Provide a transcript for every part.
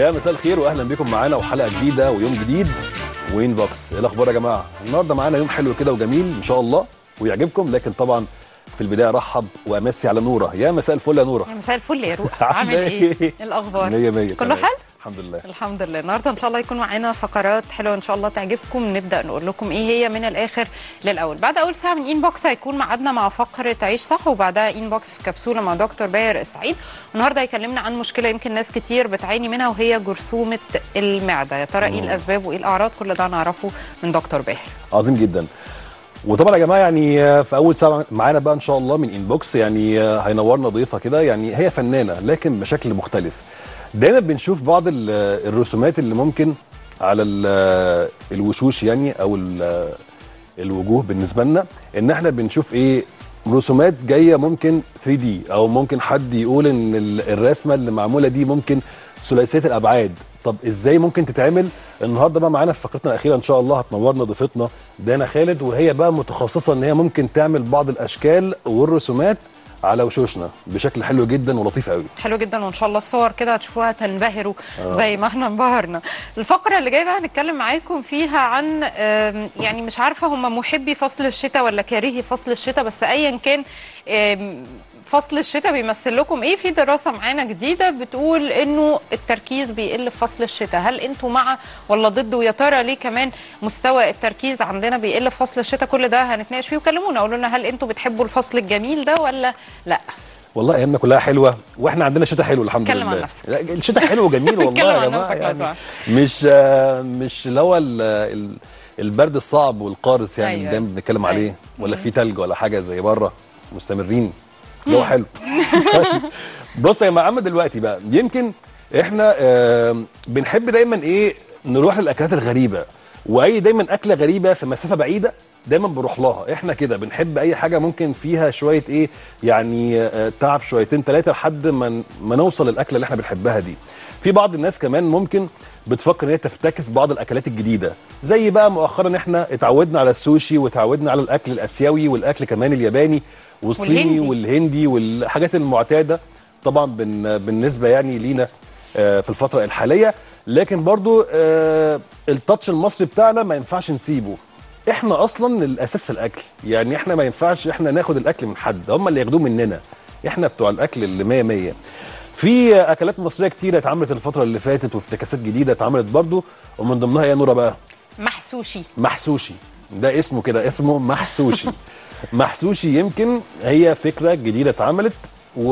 يا مساء الخير واهلا بكم معانا وحلقه جديده ويوم جديد وين بوكس ايه الاخبار يا جماعه النهارده معانا يوم حلو كده وجميل ان شاء الله ويعجبكم لكن طبعا في البدايه ارحب وامسي على نوره يا مساء الفل يا نوره مساء الفل يا روح عاملة عامل ايه؟ إيه؟ الاخبار؟ 100 100 كله حلو؟ الحمد لله الحمد لله النهارده ان شاء الله يكون معانا فقرات حلوه ان شاء الله تعجبكم نبدا نقول لكم ايه هي من الاخر للاول بعد اول ساعه من انبوكس هيكون ميعادنا مع فقره عيش صح وبعدها انبوكس في كبسوله مع دكتور باهر السعيد والنهارده هيكلمنا عن مشكله يمكن ناس كتير بتعاني منها وهي جرثومه المعده يا ترى ايه الاسباب وايه الاعراض كل ده هنعرفه من دكتور باهر عظيم جدا وطبعا يا جماعه يعني آه، في اول ساعه معانا بقى ان شاء الله من انبوكس يعني آه، هينورنا ضيفه كده يعني هي فنانه لكن بشكل مختلف دايما بنشوف بعض ال- آه، الرسومات اللي ممكن على ال- آه، الوشوش يعني او ال- آه، الوجوه بالنسبه لنا ان احنا بنشوف ايه رسومات جايه ممكن 3 دي او ممكن حد يقول ان ال- الرسمه اللي معموله دي ممكن ثلاثيه الابعاد طب ازاي ممكن تتعمل النهارده بقى معانا في فقرتنا الاخيره ان شاء الله هتنورنا ضيفتنا دانا خالد وهي بقى متخصصه ان هي ممكن تعمل بعض الاشكال والرسومات على وشوشنا بشكل حلو جدا ولطيف قوي حلو جدا وان شاء الله الصور كده هتشوفوها تنبهروا زي ما احنا انبهرنا الفقره اللي جايه بقى هنتكلم معاكم فيها عن آم، يعني مش عارفه هم محبي فصل الشتاء ولا كارهي فصل الشتاء بس ايا كان آم، فصل الشتاء بيمثل لكم ايه في دراسه معانا جديده بتقول انه التركيز بيقل في فصل الشتاء هل انتوا مع ولا ضد ويا ترى ليه كمان مستوى التركيز عندنا بيقل في فصل الشتاء كل ده هنتناقش فيه وكلمونا قولوا لنا هل انتوا بتحبوا الفصل الجميل ده ولا لا والله ايامنا كلها حلوه واحنا عندنا شتاء حلو الحمد اتكلم لله عن نفسك. لا، الشتاء حلو وجميل والله اتكلم يا عن جماعه نفسك لو يعني سمحت. مش آه، مش اللي هو ال- ال- البرد الصعب والقارس يعني أيوة. اللي دايما بنتكلم أيوة. عليه ولا في تلج ولا حاجه زي بره مستمرين اللي هو حلو بص يا محمد دلوقتي بقى يمكن احنا آه، بنحب دايما ايه نروح للاكلات الغريبه واي دايما اكله غريبه في مسافه بعيده دايما بنروح لها احنا كده بنحب اي حاجه ممكن فيها شويه ايه يعني آه، تعب شويتين ثلاثه لحد ما ن- ما نوصل للاكله اللي احنا بنحبها دي في بعض الناس كمان ممكن بتفكر ان هي تفتكس بعض الاكلات الجديده زي بقى مؤخرا احنا اتعودنا على السوشي وتعودنا على الاكل الاسيوي والاكل كمان الياباني والصيني والهندي. والهندي والحاجات المعتاده طبعا بن بالنسبه يعني لينا آه، في الفتره الحاليه لكن برضو آه، التاتش المصري بتاعنا ما ينفعش نسيبه احنا اصلا الاساس في الاكل يعني احنا ما ينفعش احنا ناخد الاكل من حد هم اللي ياخدوه مننا احنا بتوع الاكل اللي 100 100 في اكلات مصريه كتيره اتعملت الفتره اللي فاتت وافتكاسات جديده اتعملت برضو ومن ضمنها يا نوره بقى محسوشي محسوشي ده اسمه كده اسمه محسوشي محسوشي يمكن هي فكره جديده اتعملت و...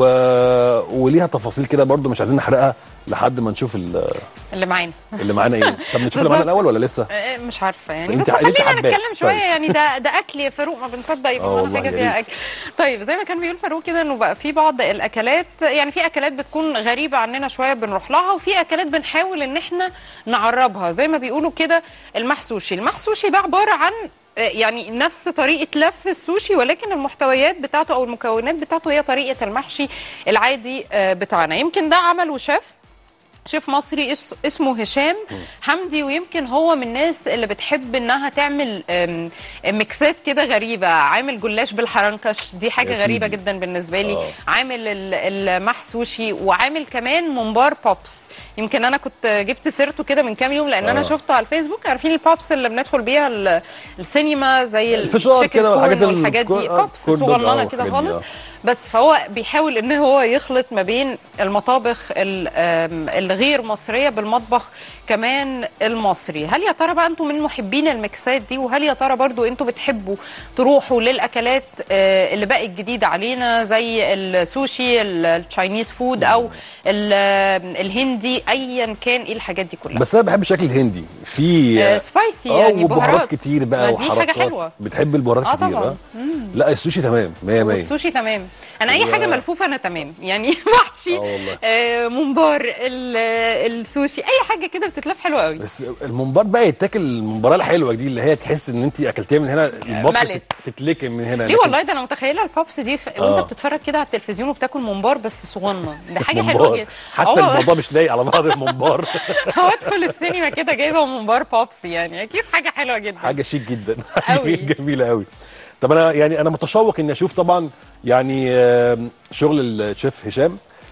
وليها تفاصيل كده برضو مش عايزين نحرقها لحد ما نشوف ال- اللي معانا اللي معانا ايه طب نشوف اللي معانا بالظبط. الاول ولا لسه آه، مش عارفه يعني انت- بس انت خلينا حباه. نتكلم شويه طيب. يعني ده ده اكل يا فاروق ما بنصدق يبقى اه معانا والله حاجه يا فيها ريت. اكل طيب زي ما كان بيقول فاروق كده انه بقى في بعض الاكلات يعني في اكلات بتكون غريبه عننا شويه بنروح لها وفي اكلات بنحاول ان احنا نعربها زي ما بيقولوا كده المحسوشي المحسوشي ده عباره عن آه، يعني نفس طريقه لف السوشي ولكن المحتويات بتاعته او المكونات بتاعته هي طريقه المحشي العادي آه، بتاعنا يمكن ده عمله شيف شيف مصري اس- اسمه هشام حمدي ويمكن هو من الناس اللي بتحب انها تعمل أم، ميكسات كده غريبه عامل جلاش بالحرنكش دي حاجه يا غريبه سيدي. جدا بالنسبه لي آه. عامل ال- المحسوشي وعامل كمان ممبار بوبس يمكن انا كنت جبت سيرته كده من كام يوم لان انا آه. شفته على الفيسبوك عارفين البوبس اللي بندخل بيها ال- السينما زي الفشار التشيكن كده والحاجات كورن ال- والحاجات دي كور- آه، بوبس كورن دوج، آه، صغننه كده والحاجات دي، خالص آه. بس فهو بيحاول ان هو يخلط ما بين المطابخ ال- آم، الغير مصريه بالمطبخ كمان المصري هل يا ترى بقى انتم من محبين الميكسات دي وهل يا ترى برضو انتم بتحبوا تروحوا للاكلات آه، اللي بقت جديده علينا زي السوشي ال- التشاينيز فود او ال- آه، الهندي ايا كان ايه الحاجات دي كلها بس انا بحب الشكل الهندي في آه، سبايسي اه يعني وبهارات بهارات. كتير ما بقى دي حاجة وحركات حلوة. بتحب البهارات آه كتير طبعاً. آه؟ لا السوشي تمام 100 100 والسوشي تمام انا اي و- حاجه ملفوفه انا تمام يعني محشي آه والله. آه ممبار ال- السوشي اي حاجه كده بتتلف حلوه قوي بس الممبار بقى يتاكل الممبار الحلوه دي اللي هي تحس ان انت اكلتيها من هنا البطن ملت. تت- تتلكم من هنا ليه لكن والله ده انا متخيله البوبس دي ف... آه. وانت بتتفرج كده على التلفزيون وبتاكل ممبار بس صغنن ده حاجه حلوه ممبار. جدا حتى هو- الموضوع مش لايق على بعض الممبار هو ادخل السينما كده جايبه ممبار بوبس يعني اكيد حاجه حلوه جدا حاجه شيك جدا أوي. جميله قوي طب انا يعني انا متشوق اني اشوف طبعا يعني آم، شغل الشيف هشام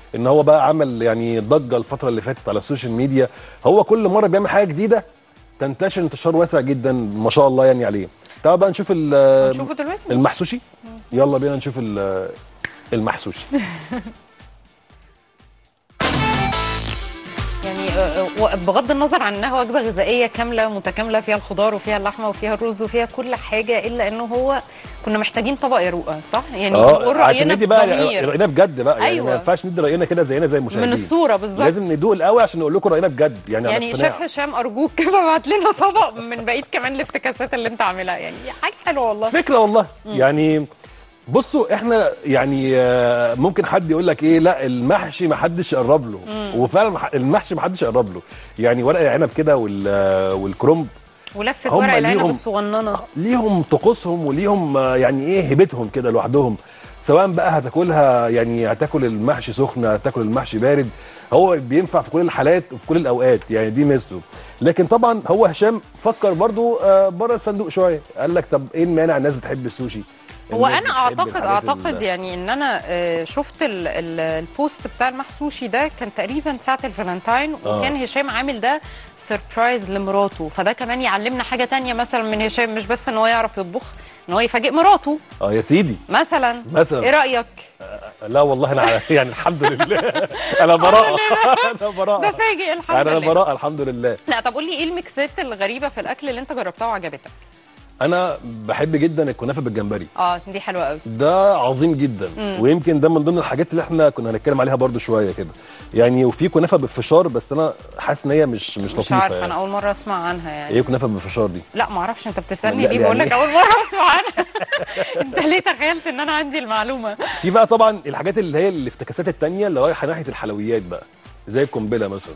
ان هو بقى عمل يعني ضجه الفتره اللي فاتت على السوشيال ميديا هو كل مره بيعمل حاجه جديده تنتشر انتشار واسع جدا ما شاء الله يعني عليه تعال بقى نشوف ال- نشوفه دلوقتي المحسوشي يلا بينا نشوف ال- المحسوشي يعني آه، آه، بغض النظر عن انها وجبه غذائيه كامله متكامله فيها الخضار وفيها اللحمه وفيها الرز وفيها كل حاجه الا انه هو كنا محتاجين طبق يروقه صح يعني نقول اه عشان راينا ندي بقى بضمير راينا بجد بقى يعني أيوة. ما ينفعش ندي راينا كده زينا زي المشاهدين من الصوره بالظبط لازم ندوق الاول عشان نقول لكم راينا بجد يعني على يعني اقتناع. شيف هشام ارجوك كده ابعت لنا طبق من بقيه كمان الافتكاسات اللي انت عاملها يعني حاجه حلوه والله فكره والله يعني بصوا احنا يعني آه، ممكن حد يقول لك ايه لا المحشي ما حدش يقرب له وفعلا مح- المحشي ما حدش يقرب له يعني ورق العنب كده وال- آه، والكرنب ولفه هم ورق العنب ليهم- الصغننه ليهم طقوسهم وليهم آه، يعني ايه هيبتهم كده لوحدهم سواء بقى هتاكلها يعني هتاكل المحشي سخن هتاكل المحشي بارد هو بينفع في كل الحالات وفي كل الاوقات يعني دي ميزته لكن طبعا هو هشام فكر برضو آه، بره الصندوق شويه قال لك طب ايه المانع الناس بتحب السوشي هو الناس انا بتحب اعتقد الحاجات ال- اعتقد يعني ان انا آه، شفت ال- ال- البوست بتاع المحسوشي ده كان تقريبا ساعه الفالنتاين آه. وكان هشام عامل ده سربرايز لمراته فده كمان يعلمنا حاجه تانية مثلا من هشام مش بس ان هو يعرف يطبخ ان هو يفاجئ مراته اه يا سيدي مثلا مثلا. ايه رايك لا والله انا يعني الحمد لله انا براءه انا براءه بفاجئ الحمد يعني انا لله براءه الحمد لله لا طب قول لي ايه الميكسات الغريبه في الاكل اللي انت جربتها وعجبتك انا بحب جدا الكنافه بالجمبري اه دي حلوه قوي ده عظيم جدا ويمكن ده من ضمن الحاجات اللي احنا كنا هنتكلم عليها برضو شويه كده يعني وفي كنافه بالفشار بس انا حاسس ان هي مش مش مش لطيفه عارفه يعني. انا اول مره اسمع عنها يعني ايه كنافه بالفشار دي لا ما اعرفش انت بتسالني لا، ليه بقول لك يعني- اول مره اسمع عنها انت ليه تخيلت ان انا عندي المعلومه في بقى طبعا الحاجات اللي هي الافتكاسات التانية اللي رايحه ناحيه الحلويات بقى زي القنبله مثلا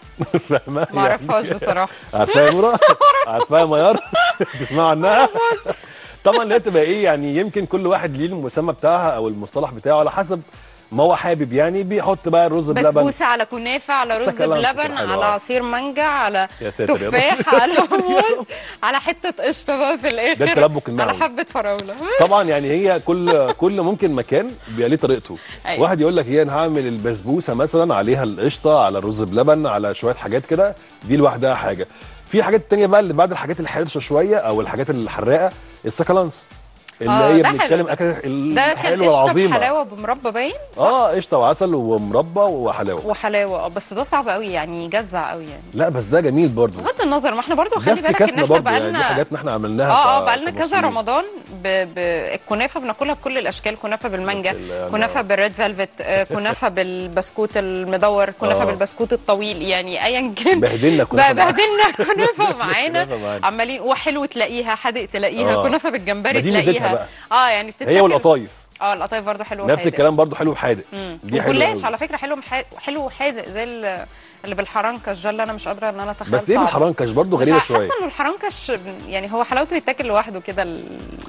فاهمه ما اعرفهاش بصراحه عارفاها يا نورا عارفاها يا ميار تسمعوا عنها طبعا اللي هي تبقى ايه يعني يمكن كل واحد ليه المسمى بتاعها او المصطلح بتاعه على حسب ما هو حابب يعني بيحط بقى الرز بلبن بسبوسه على كنافه على رز سكالانس بلبن كده حلوة. على عصير مانجا على يا ساتر يا رب. تفاح على موز على حته قشطه بقى في الاخر ده التلبك المعوي. على حبه فراوله طبعا يعني هي كل كل ممكن مكان بيبقى ليه طريقته أيوة. واحد يقول لك ايه انا هعمل البسبوسه مثلا عليها القشطه على الرز بلبن على شويه حاجات كده دي لوحدها حاجه في حاجات تانية بقى اللي بعد الحاجات الحرشه شويه او الحاجات الحراقه السكالانس اللي آه، هي ده حلو بنتكلم ده. اكل ده كان الحلوه قشطه العظيمه بحلاوه بمربى باين صح اه قشطه وعسل ومربى وحلاوه وحلاوه اه بس ده صعب قوي يعني يجزع قوي يعني لا بس ده جميل برضه بغض النظر ما احنا برضو ده خلي بالك ان افتكاسنا احنا برضه يعني دي بقالنا حاجاتنا احنا عملناها اه اه ك- بقالنا كذا كمصريين. رمضان ب... ب... الكنافه بناكلها بكل الاشكال كنافه بالمانجا بال- كنافه بالريد فيلفت آه، كنافه بالبسكوت المدور كنافه آه. بالبسكوت الطويل يعني ايا كان بهدلنا بقى كنافه معاها. بهدلنا كنافه معانا كنافة معانا. عمالين وحلو تلاقيها حادق تلاقيها آه. كنافه بالجمبري ما دي ميزتها تلاقيها بقى. اه يعني بتتشكل هي والقطايف اه القطايف برضه حلوه نفس وحادق. الكلام برضه حلو وحادق مم. دي حلوه والجلاش أوي. على فكره حلو محا... حلو وحادق زي ال- اللي بالحرنكش ده اللي انا مش قادره ان انا اتخيل بس ايه طعمه. بالحرنكش برضه مش غريبه عارفة، شويه حاسه انه الحرنكش يعني هو حلاوته يتاكل لوحده كده ال-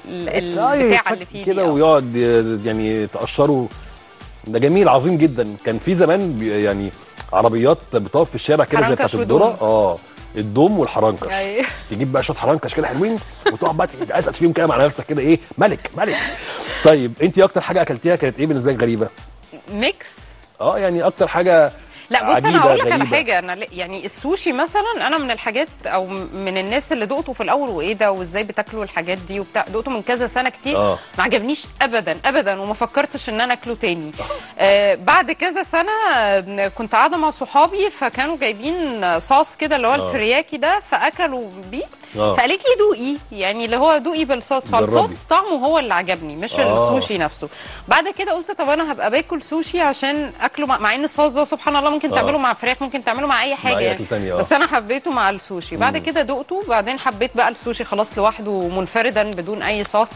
ال- آه، البتاع يتفك اللي فيه كده دي، آه. ويقعد ي- يعني تقشره ده جميل عظيم جدا كان في زمان بي- يعني عربيات بتقف في الشارع كده زي بتاعت حرنكش الذره ودوم. اه الدوم والحرنكش أيوة. تجيب بقى شويه حرنكش كده حلوين وتقعد بقى تقسقس فيهم كده مع نفسك كده ايه ملك ملك طيب انت اكتر حاجه اكلتيها كانت ايه بالنسبه لك غريبه ميكس اه يعني اكتر حاجه لا بص عجيبة، انا هقول لك على غريبة. حاجه انا ل- يعني السوشي مثلا انا من الحاجات او من الناس اللي دقته في الاول وايه ده وازاي بتاكلوا الحاجات دي وبتاع دقته من كذا سنه كتير آه. ما عجبنيش ابدا ابدا وما فكرتش ان انا اكله تاني آه بعد كذا سنه آه، كنت قاعده مع صحابي فكانوا جايبين صوص كده اللي هو الترياكي ده فاكلوا بيه آه. فقالت لي دوقي يعني اللي هو دوقي بالصوص جربي. فالصوص طعمه هو اللي عجبني مش آه. السوشي نفسه بعد كده قلت طب انا هبقى باكل سوشي عشان اكله مع, مع ان الصوص ده سبحان الله ممكن آه. تعمله مع فراخ ممكن تعمله مع اي حاجه أي يعني. أكل تاني، آه. بس انا حبيته مع السوشي بعد كده دقته بعدين حبيت بقى السوشي خلاص لوحده منفردا بدون اي صوص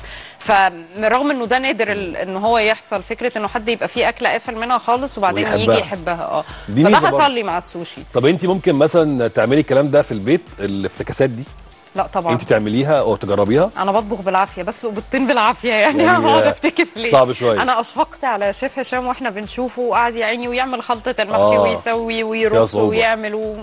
فرغم انه ده نادر ال- ان هو يحصل فكره انه حد يبقى فيه اكله قافل منها خالص وبعدين ويحبها. يجي يحبها اه دي فده ميزة برضه. حصل لي مع السوشي طب انت ممكن مثلا تعملي الكلام ده في البيت الافتكاسات دي لا طبعا انت تعمليها او تجربيها انا بطبخ بالعافيه بسلق بيضتين بالعافيه يعني, يعني هقعد افتكس ليه صعب شوية. انا اشفقت على شيف هشام واحنا بنشوفه وقعد يا عيني ويعمل خلطه المحشي آه. ويسوي فيها ويرص صعوبة. ويعمل و...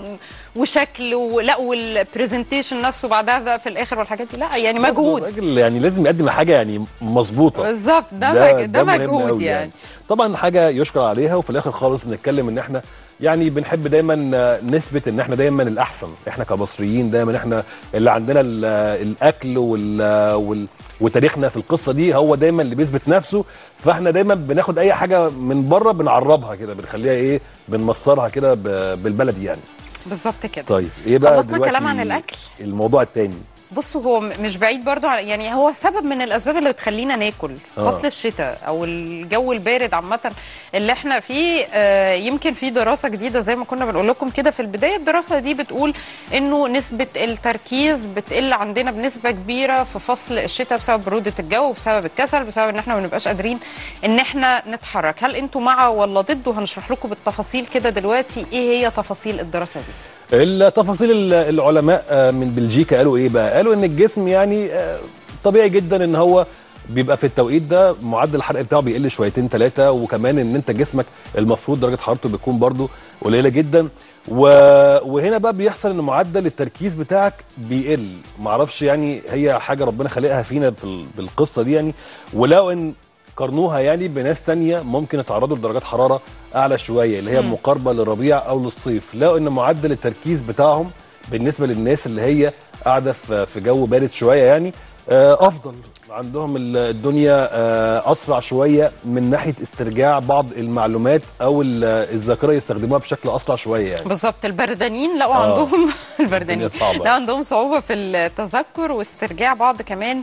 وشكل ولا والبرزنتيشن نفسه بعدها بقى في الاخر والحاجات دي لا يعني مجهود الراجل يعني لازم يقدم حاجه يعني مظبوطه بالظبط ده ده, ده مهم مجهود أوي يعني. طبعا حاجه يشكر عليها وفي الاخر خالص بنتكلم ان احنا يعني بنحب دايما آه، نثبت ان احنا دايما الاحسن احنا كمصريين دايما احنا اللي عندنا ال- الاكل وال وال وتاريخنا في القصه دي هو دايما اللي بيثبت نفسه فاحنا دايما بناخد اي حاجه من بره بنعربها كده بنخليها ايه بنمصرها كده ب- بالبلدي يعني بالظبط كده طيب ايه بقى خلصنا دلوقتي كلام عن الأكل؟ الموضوع التاني بصوا هو م- مش بعيد برضو على- يعني هو سبب من الاسباب اللي بتخلينا ناكل آه. فصل الشتاء او الجو البارد عامه اللي احنا فيه آه، يمكن في دراسه جديده زي ما كنا بنقول لكم كده في البدايه الدراسه دي بتقول انه نسبه التركيز بتقل عندنا بنسبه كبيره في فصل الشتاء بسبب بروده الجو بسبب الكسل بسبب ان احنا ما بنبقاش قادرين ان احنا نتحرك هل انتوا مع ولا ضد وهنشرح لكم بالتفاصيل كده دلوقتي ايه هي تفاصيل الدراسه دي التفاصيل ال- العلماء آه، من بلجيكا قالوا ايه بقى قالوا ان الجسم يعني آه، طبيعي جدا ان هو بيبقى في التوقيت ده معدل الحرق بتاعه بيقل شويتين ثلاثه وكمان ان انت جسمك المفروض درجه حرارته بتكون برضو قليله جدا و... وهنا بقى بيحصل ان معدل التركيز بتاعك بيقل معرفش يعني هي حاجه ربنا خلقها فينا في ال- بالقصه دي يعني ولو ان قارنوها يعني بناس تانية ممكن يتعرضوا لدرجات حرارة أعلى شوية اللي هي مقاربة للربيع أو للصيف لقوا إن معدل التركيز بتاعهم بالنسبة للناس اللي هي قاعدة في في جو بارد شوية يعني آه، أفضل عندهم ال- الدنيا آه، أسرع شوية من ناحية استرجاع بعض المعلومات أو ال- الذاكرة يستخدموها بشكل أسرع شوية يعني بالظبط البردانين لقوا آه. عندهم البردانين الدنيا صعبة. لقوا عندهم صعوبة في التذكر واسترجاع بعض كمان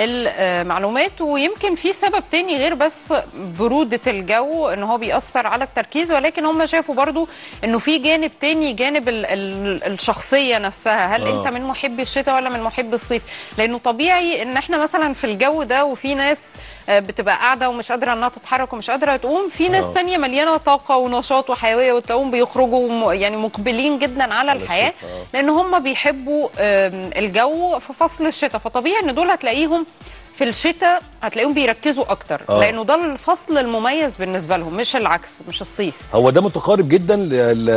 المعلومات ويمكن في سبب تاني غير بس برودة الجو ان هو بيأثر على التركيز ولكن هم شافوا برضو انه في جانب تاني جانب ال ال الشخصية نفسها هل آه. انت من محبي الشتاء ولا من محبي الصيف لانه طبيعي ان احنا مثلا في الجو ده وفي ناس آه، بتبقى قاعده ومش قادره انها تتحرك ومش قادره تقوم في ناس آه. تانية مليانه طاقه ونشاط وحيويه وتلاقيهم بيخرجوا م- يعني مقبلين جدا على على الحياه الشتاء، آه. لان هم بيحبوا آم، الجو في فصل الشتاء فطبيعي ان دول هتلاقيهم في الشتاء هتلاقيهم بيركزوا اكتر آه. لانه ده الفصل المميز بالنسبه لهم مش العكس مش الصيف هو ده متقارب جدا ل-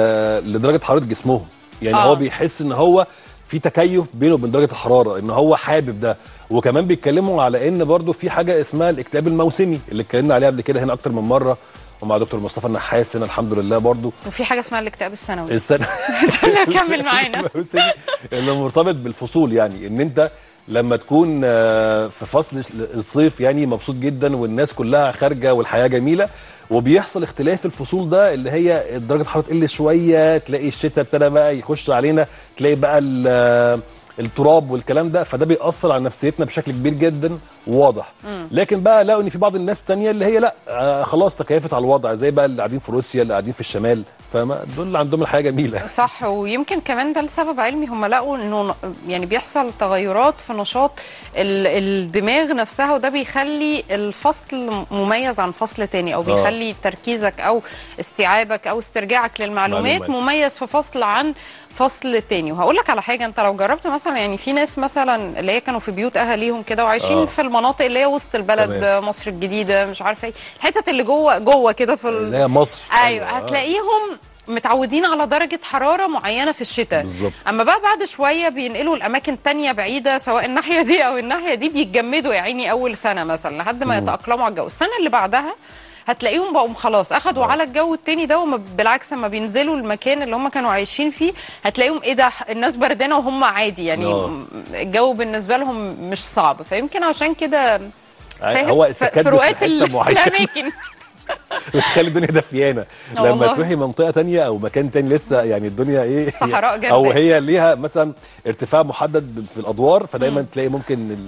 ل- لدرجه حراره جسمهم يعني آه. هو بيحس ان هو في تكيف بينه وبين درجه الحراره ان هو حابب ده وكمان بيتكلموا على ان برضو في حاجه اسمها الاكتئاب الموسمي اللي اتكلمنا عليها قبل كده هنا اكتر من مره ومع دكتور مصطفى النحاس هنا الحمد لله برضو وفي حاجه اسمها الاكتئاب السنوي السنه لا كمل معانا الموسمي اللي مرتبط بالفصول يعني ان انت لما تكون آه، في فصل الصيف يعني مبسوط جدا والناس كلها خارجه والحياه جميله وبيحصل اختلاف الفصول ده اللي هي درجه الحراره تقل شويه تلاقي الشتاء ابتدى بقى يخش علينا تلاقي بقى ال- التراب والكلام ده فده بيأثر على نفسيتنا بشكل كبير جدا وواضح لكن بقى لقوا ان في بعض الناس تانية اللي هي لا آه، خلاص تكيفت على الوضع زي بقى اللي قاعدين في روسيا اللي قاعدين في الشمال فاهمه دول اللي عندهم الحياه جميله صح ويمكن كمان ده لسبب علمي هم لقوا انه ن- يعني بيحصل تغيرات في نشاط ال- الدماغ نفسها وده بيخلي الفصل مميز عن فصل تاني او بيخلي تركيزك او استيعابك او استرجاعك للمعلومات معلومات. مميز في فصل عن فصل تاني وهقول لك على حاجه انت لو جربت مثلا يعني في ناس مثلا اللي هي كانوا في بيوت اهاليهم كده وعايشين آه. في المناطق اللي هي وسط البلد تمام. مصر الجديده مش عارفه ايه الحتت اللي جوه جوه كده في ال- اللي هي مصر ايوه آه. هتلاقيهم متعودين على درجة حرارة معينة في الشتاء بالظبط. أما بقى بعد شوية بينقلوا لأماكن تانية بعيدة سواء الناحية دي أو الناحية دي بيتجمدوا يا عيني أول سنة مثلا لحد ما يتأقلموا على الجو السنة اللي بعدها هتلاقيهم بقوا خلاص اخدوا على الجو التاني ده وما بالعكس لما بينزلوا المكان اللي هم كانوا عايشين فيه هتلاقيهم ايه ده الناس بردانه وهم عادي يعني آه. الجو بالنسبه لهم مش صعب فيمكن عشان كده فاهم هو ف- التكدس في فروقات حته ال- معينه الاماكن بتخلي الدنيا دفيانه آه لما والله. تروحي منطقه تانية او مكان تاني لسه يعني الدنيا ايه صحراء جرداء. او هي ليها مثلا ارتفاع محدد في الادوار فدايما تلاقي ممكن ال...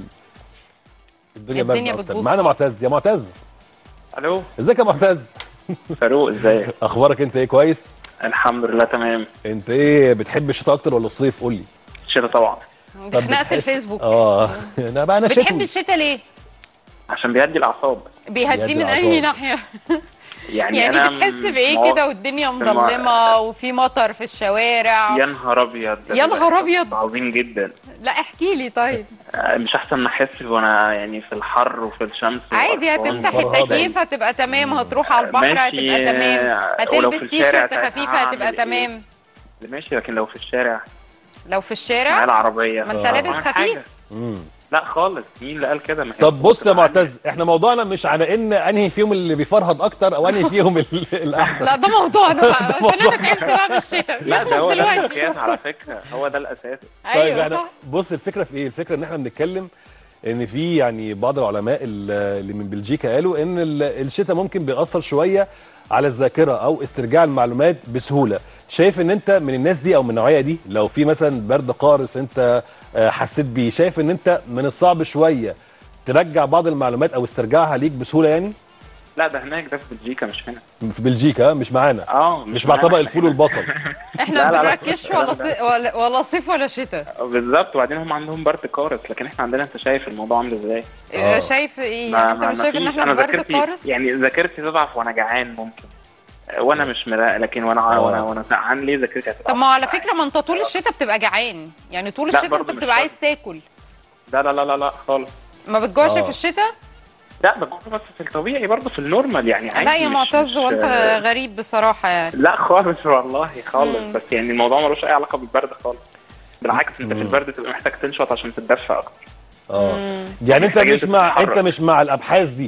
الدنيا الدنيا باردة أكتر. بتبوظ معانا خالص. معتز يا معتز الو ازيك يا معتز فاروق ازيك اخبارك انت ايه كويس الحمد لله تمام انت ايه بتحب الشتاء اكتر ولا الصيف قول لي الشتاء طبعا دي خناقه بتحس- الفيسبوك اه انا بقى انا بتحب شتوي الشتاء ليه؟ عشان بيهدي الاعصاب بيهديه بيهدي من الأعصاب. اي ناحيه يعني, يعني أنا بتحس بايه مو- كده والدنيا في المو- مظلمه وفي مطر في الشوارع يا نهار ابيض ده يا بيبقى نهار إحساس أبيض. عظيم جدا لا احكي لي طيب آه، مش احسن ما احس وانا يعني في الحر وفي الشمس عادي وقرفان هتفتح فرهدة. التكييف هتبقى تمام هتروح على البحر ماشي، هتبقى تمام آه، ولو هتلبس في تي الشارع شيرت ساعتها خفيفه هتبقى هعمل إيه؟ تمام ماشي لكن لو في الشارع لو في معايا الشارع العربيه ما انت آه. لابس معايا حاجة. خفيف مم. لا خالص مين اللي قال كده ما هي طب بص يا بتبقى معتز احنا موضوعنا مش على ان انهي فيهم اللي بيفرهد اكتر او انهي فيهم ال- الاحسن لا ده موضوعنا بقى عشان انا تعبت بقى من الشتاء لا ده هو ده دلوقتي الاساس على فكره هو ده الاساس طيب ايوه احنا صح بص الفكره في ايه الفكره ان احنا بنتكلم ان في يعني بعض العلماء ال- اللي من بلجيكا قالوا ان ال- الشتاء ممكن بيأثر شويه على الذاكره او استرجاع المعلومات بسهوله شايف ان انت من الناس دي او من النوعيه دي لو في مثلا برد قارس انت آه، حسيت بيه شايف ان انت من الصعب شويه ترجع بعض المعلومات او استرجاعها ليك بسهوله يعني لا ده هناك ده في بلجيكا مش هنا في بلجيكا مش معانا اه مش مع معانا طبق إحنا الفول هنا. والبصل احنا لا، ما لا، لا. بنركزش ولا صي... ولا ولا صيف ولا شتاء بالظبط وبعدين هم عندهم برد قارس لكن احنا عندنا انت شايف الموضوع عامل ازاي آه. شايف ايه ما- يعني انت ما- مش ما شايف ان فيش. احنا أنا في برد ذاكرتي- قارس يعني ذاكرتي تضعف وانا جعان ممكن وانا مش مراق لكن وانا آه. وانا وانا سقعان ليه ذاكرتي هتضعف طب ما هو على فكره ما انت طول الشتاء بتبقى جعان يعني طول لا، الشتاء برضه انت مش بتبقى شرط. عايز تاكل لا لا لا لا لا خالص ما بتجوعش آه. في الشتاء لا بس بس في الطبيعي برضه في النورمال يعني عادي لا يا مش- معتز مش- وانت غريب بصراحه يعني لا خالص والله خالص مم. بس يعني الموضوع ملوش اي علاقه بالبرد خالص بالعكس انت في البرد تبقى محتاج تنشط عشان تتدفى اكتر اه يعني انت محتاج مش انت مع تتحرك. انت مش مع الابحاث دي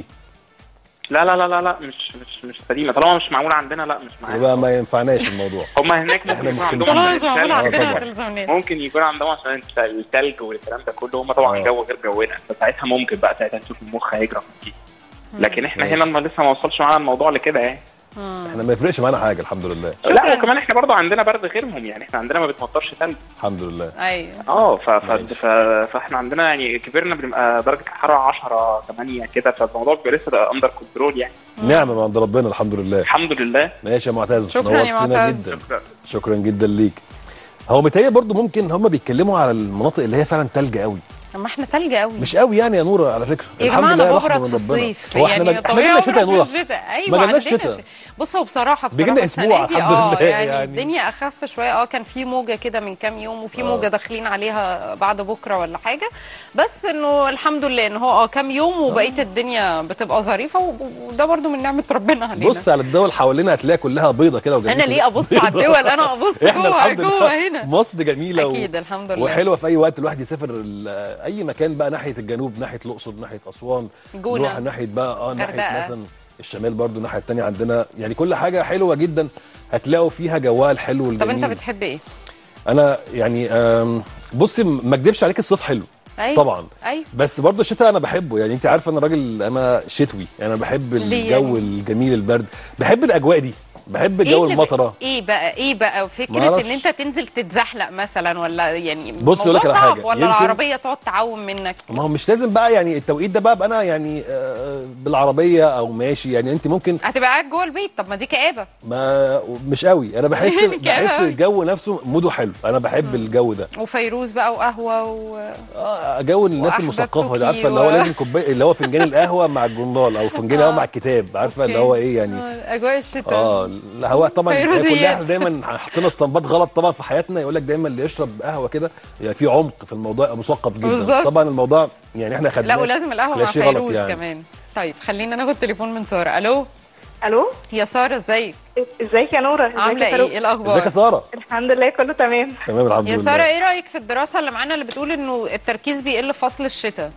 لا لا لا لا لا مش مش مش سليمه طالما مش معموله عندنا لا مش معانا يبقى ما ينفعناش الموضوع هم هناك ممكن احنا يكون مختلفين. عندهم طبعا عشان مش معمول التلج. عندنا طبعا. تلفزيونات ممكن يكون عندهم عشان الت- التلج والكلام ده كله هم طبعا آه. جو غير جونا فساعتها ممكن بقى ساعتها تشوف المخ هيجرى فيه لكن احنا ماشي. هنا ما لسه ما وصلش معانا الموضوع لكده يعني احنا ما يفرقش معانا حاجه الحمد لله لا وكمان احنا برضه عندنا برد غيرهم يعني احنا عندنا ما بتمطرش تلج الحمد لله ايوه اه ف... ف... ماشي. ف... فاحنا عندنا يعني كبرنا بنبقى درجه الحراره 10 8 كده فالموضوع بيبقى لسه اندر كنترول يعني نعمه من عند ربنا الحمد لله الحمد لله ماشي يا معتز شكراً يا نورتنا معتز. جدا شكرا جدا ليك هو متهيألي برضو ممكن هم بيتكلموا على المناطق اللي هي فعلا تلج قوي طب ما احنا تلج قوي مش قوي يعني يا نوره على فكره يا الحمد جماعه لله انا رحمة ببرد من في ربنا. الصيف هو احنا يعني ما احنا طبيعي جالنا شتاء يا أبرد نوره في الشتاء ايوه ما جالناش عندنا شتاء. شتاء. بص هو بصراحه بصراحه بيجيلنا السنة أسبوع دي الحمد اه لله يعني, يعني. الدنيا اخف شويه اه كان في موجه كده من كام يوم وفي آه. موجه داخلين عليها بعد بكره ولا حاجه بس انه الحمد لله ان هو اه كام يوم وبقيه الدنيا بتبقى ظريفه و- وده برضو من نعمه ربنا علينا بص على الدول حوالينا هتلاقيها كلها بيضه كده وجميله انا ليه ابص على الدول انا ابص احنا جوه الحمد لله جوه هنا مصر جميله و- اكيد الحمد لله وحلوه في اي وقت الواحد يسافر ال- اي مكان بقى ناحيه الجنوب ناحيه الاقصر ناحيه اسوان جونة. نروح ناحيه بقى اه ناحيه غردقة. مثلا الشمال برضو الناحيه الثانيه عندنا يعني كل حاجه حلوه جدا هتلاقوا فيها جواها الحلو طب والجميل انت بتحب ايه؟ انا يعني آم، بصي ما اكدبش عليك الصيف حلو أيوة. طبعا ايوه بس برضه الشتاء انا بحبه يعني انت عارفه انا راجل انا شتوي انا بحب ليه الجو يعني؟ الجميل البرد بحب الاجواء دي بحب الجو اللي ب- المطره ايه بقى ايه بقى فكره معرفش. ان انت تنزل تتزحلق مثلا ولا يعني بص أقول لك موضوع على صعب حاجة. ولا يمكن- العربيه تقعد تعوم منك ما هو مش لازم بقى يعني التوقيت ده بقى ابقى انا يعني آه، بالعربيه او ماشي يعني انت ممكن هتبقى قاعد جوه البيت طب ما دي كآبه ما مش قوي انا بحس كده بحس أوي. الجو نفسه موده حلو انا بحب الجو ده وفيروز بقى وقهوه و... اه جو الناس وأحببتك المثقفه دي عارفه اللي هو و- لازم كوبايه اللي هو فنجان القهوه مع الجورنال او فنجان القهوه مع الكتاب عارفه اللي هو ايه يعني آه، اجواء الشتاء اه لا هو طبعا هي فيروزيات. كلها احنا دايما حاطين اسطمبات غلط طبعا في حياتنا يقول لك دايما اللي يشرب قهوه كده يعني في عمق في الموضوع يبقى مثقف جدا بالظبط. طبعا الموضوع يعني احنا خدناه لا ولازم القهوه مع كلاشيه غلط فيروز يعني. كمان طيب خلينا ناخد تليفون من ساره الو الو يا ساره ازيك ازيك يا نوره ازيك عامله يا ايه فاروق؟ ايه الاخبار ازيك يا ساره الحمد لله كله تمام تمام الحمد يا لله ساره ايه رايك في الدراسه اللي معانا اللي بتقول انه التركيز بيقل في فصل الشتاء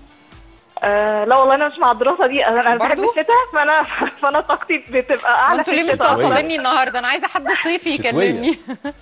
آه لا والله انا مش مع الدراسه دي انا انا بحب برضو؟ الشتاء فانا فانا طاقتي بتبقى اعلى وانتوا في ليه الشتاء أصلاً. مستقصديني النهارده انا عايزه حد صيفي شتوية. يكلمني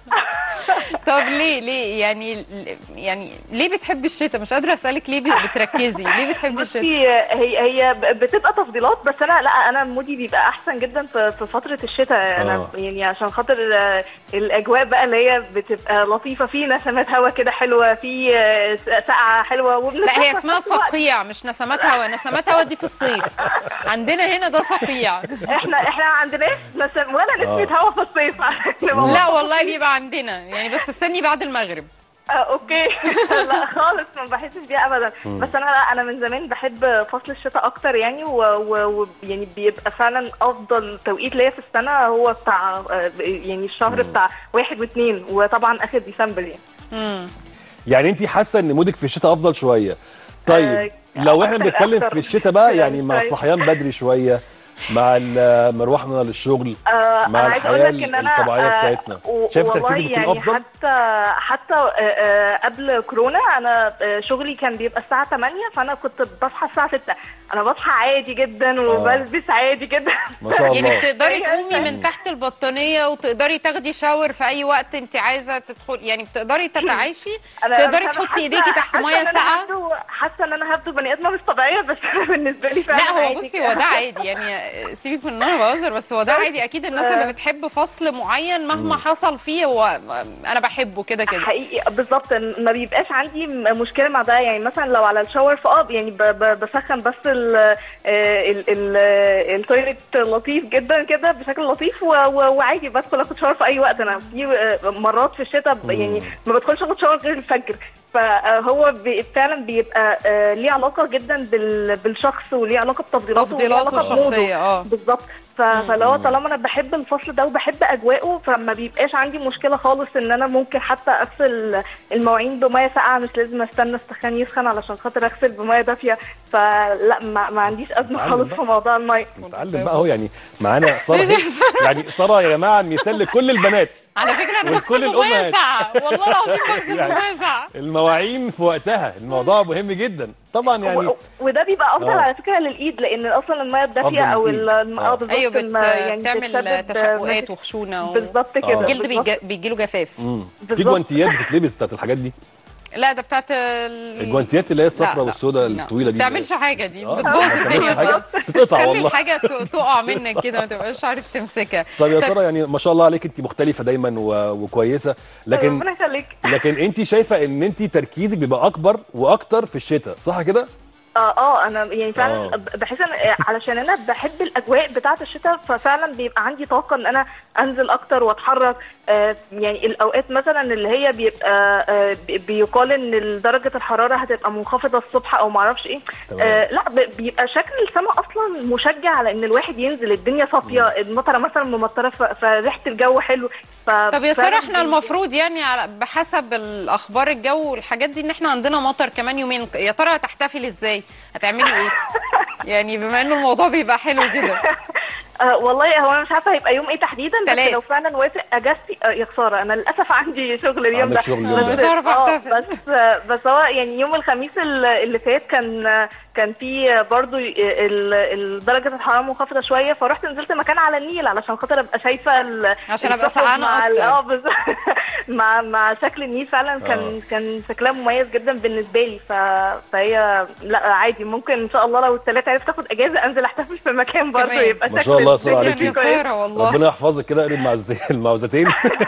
طب ليه ليه يعني يعني ليه بتحبي الشتاء مش قادره اسالك ليه بتركزي ليه بتحبي الشتاء بصي هي هي ب- بتبقى تفضيلات بس انا لا انا مودي بيبقى احسن جدا في في فتره الشتاء انا آه. يعني عشان خاطر آه، الاجواء بقى اللي هي بتبقى لطيفه في نسمات هوا كده حلوه في آه، سقعه حلوه لا هي اسمها صقيع مش نسمات هوا نسمات هوا دي في الصيف عندنا هنا ده صقيع احنا احنا ما عندناش نسم ولا نسمه هوا في الصيف لا والله بيبقى عندنا يعني بس استني بعد المغرب آه، اوكي لا خالص ما بحسش بيها ابدا بس انا لا انا من زمان بحب فصل الشتاء اكتر يعني و- و- ويعني بيبقى فعلا افضل توقيت ليا في السنه هو بتاع آه، يعني الشهر بتاع واحد واثنين وطبعا اخر ديسمبر يعني مم. يعني انت حاسه ان مودك في الشتاء افضل شويه طيب آه، لو احنا أكتر- بنتكلم أكتر في الشتاء بقى شوية يعني مع شوية. الصحيان بدري شويه مع ال- مروحنا للشغل آه، مع انا عايزه اقول الحياه لك ان انا الطبيعيه آه، بتاعتنا و- شايفه والله تركيزك بيكون يعني افضل حتى حتى آه، آه، قبل كورونا انا آه، شغلي كان بيبقى الساعه 8 فانا كنت بصحى الساعه 6 انا بصحى عادي جدا وبلبس عادي جدا ما شاء يعني الله بتقدري أيوة. تقومي من تحت البطانيه وتقدري تاخدي شاور في اي وقت انت عايزه تدخل يعني بتقدري تتعايشي أنا تقدري أنا تحطي حاسة- ايديكي تحت حاسة ميه إن أنا ساقعه هبدو- حاسه ان انا هبدو بني ادمه مش طبيعيه بس بالنسبه لي فعلا لا هو عادي بصي كده. هو ده عادي يعني سيبك من ان انا بهزر بس هو ده عادي اكيد الناس اللي بتحب فصل معين مهما حصل فيه هو انا بحبه كده كده حقيقي بالظبط ما بيبقاش عندي م- مشكله مع ده يعني مثلا لو على الشاور فاه يعني ب- ب- بسخن بس ال ال ال التويليت لطيف جدا كده بشكل لطيف و- و- وعادي بدخل اخد شاور في اي وقت انا في مرات في الشتاء ب- يعني ما بدخلش اخد شاور غير الفجر فهو بي- فعلا بيبقى آه، ليه علاقه جدا بال- بالشخص وليه علاقه بتفضيلاته وليه تفضيلاته علاقة بموده. الشخصيه اه بالظبط ف- فلو طالما انا بحب الفصل ده وبحب اجواءه فما بيبقاش عندي مشكله خالص ان انا ممكن حتى اغسل المواعين بميه ساقعه مش لازم استنى السخان يسخن علشان خاطر اغسل بميه دافيه فلا ما, ما عنديش ازمه نتعلم خالص بقى. في موضوع الميه نتعلم بقى اهو يعني معانا ساره ماشي هي- يا سارة. يعني ساره يا جماعه مثال لكل البنات على فكره انا ولكل بغسل بميه الأمهات. ساقعه والله العظيم بغسل يعني بميه ساقعه المواعين في وقتها الموضوع مهم جدا طبعا يعني و- وده بيبقى افضل آه. على فكره للايد لان اصلا الميه أفضل الدافيه او للإيد. ال- آه. اه بالظبط ايوه بت... الم- يعني بتعمل بتسبب تشققات مشاكل. وخشونه و... بالظبط كده الجلد بالظبط. بيجي... له جفاف مم. في بالظبط. جوانتيات بتتلبس بتاعت الحاجات دي لا ده بتاعت ال... الجوانتيات اللي هي لا، الصفراء لا. والسوداء لا. الطويله دي ما تعملش حاجه دي آه، بتبوظ ما تعملش الدنيا حاجه بتتقطع خلي والله الحاجه ت- تقع منك كده ما تبقاش عارف تمسكها طب يا ساره يعني ما شاء الله عليك انت مختلفه دايما و... وكويسه لكن ربنا يخليك لكن انت شايفه ان انت تركيزك بيبقى اكبر واكتر في الشتاء صح كده اه اه انا يعني فعلا آه. ب- بحس ان علشان انا بحب الاجواء بتاعه الشتاء ففعلا بيبقى عندي طاقه ان انا انزل اكتر واتحرك آه يعني الاوقات مثلا اللي هي بيبقى آه بي- بيقال ان درجه الحراره هتبقى منخفضه الصبح او معرفش ايه تمام. آه لا ب- بيبقى شكل السماء اصلا مشجع على ان الواحد ينزل الدنيا صافيه المطره مثلا ممطره ف- فريحه الجو حلو ف- طب يا فعلاً ساره احنا بي- المفروض يعني على بحسب الاخبار الجو والحاجات دي ان احنا عندنا مطر كمان يومين يا ترى هتحتفلي ازاي هتعملي ايه يعني بما انه الموضوع بيبقى حلو كده آه والله هو انا مش عارفه هيبقى يوم ايه تحديدا بس تلات. لو فعلا وافق اجازتي آه يا خساره انا للاسف عندي شغل اليوم عندك ده شغل اليوم ده. مش هعرف آه، أحتفل. بس آه بس هو يعني يوم الخميس ال- اللي فات كان آه، كان في برضو ال- ال- درجه الحراره منخفضه شويه فرحت نزلت مكان على النيل علشان خاطر ابقى شايفه ال- عشان أبقى السحب سقعانة مع ال- أكتر. اه بالظبط مع مع شكل النيل فعلا كان آه. كان شكلها مميز جدا بالنسبه لي ف... فهي لا عادي ممكن ان شاء الله لو الثلاثه عرفت اخد اجازه انزل احتفل في مكان برضه كمان. يبقى ما شكل شاء الله، سارة الدنيا عليكي. يا كويس. ساره والله ربنا يحفظك كده قرب المعوزتين المعوزتين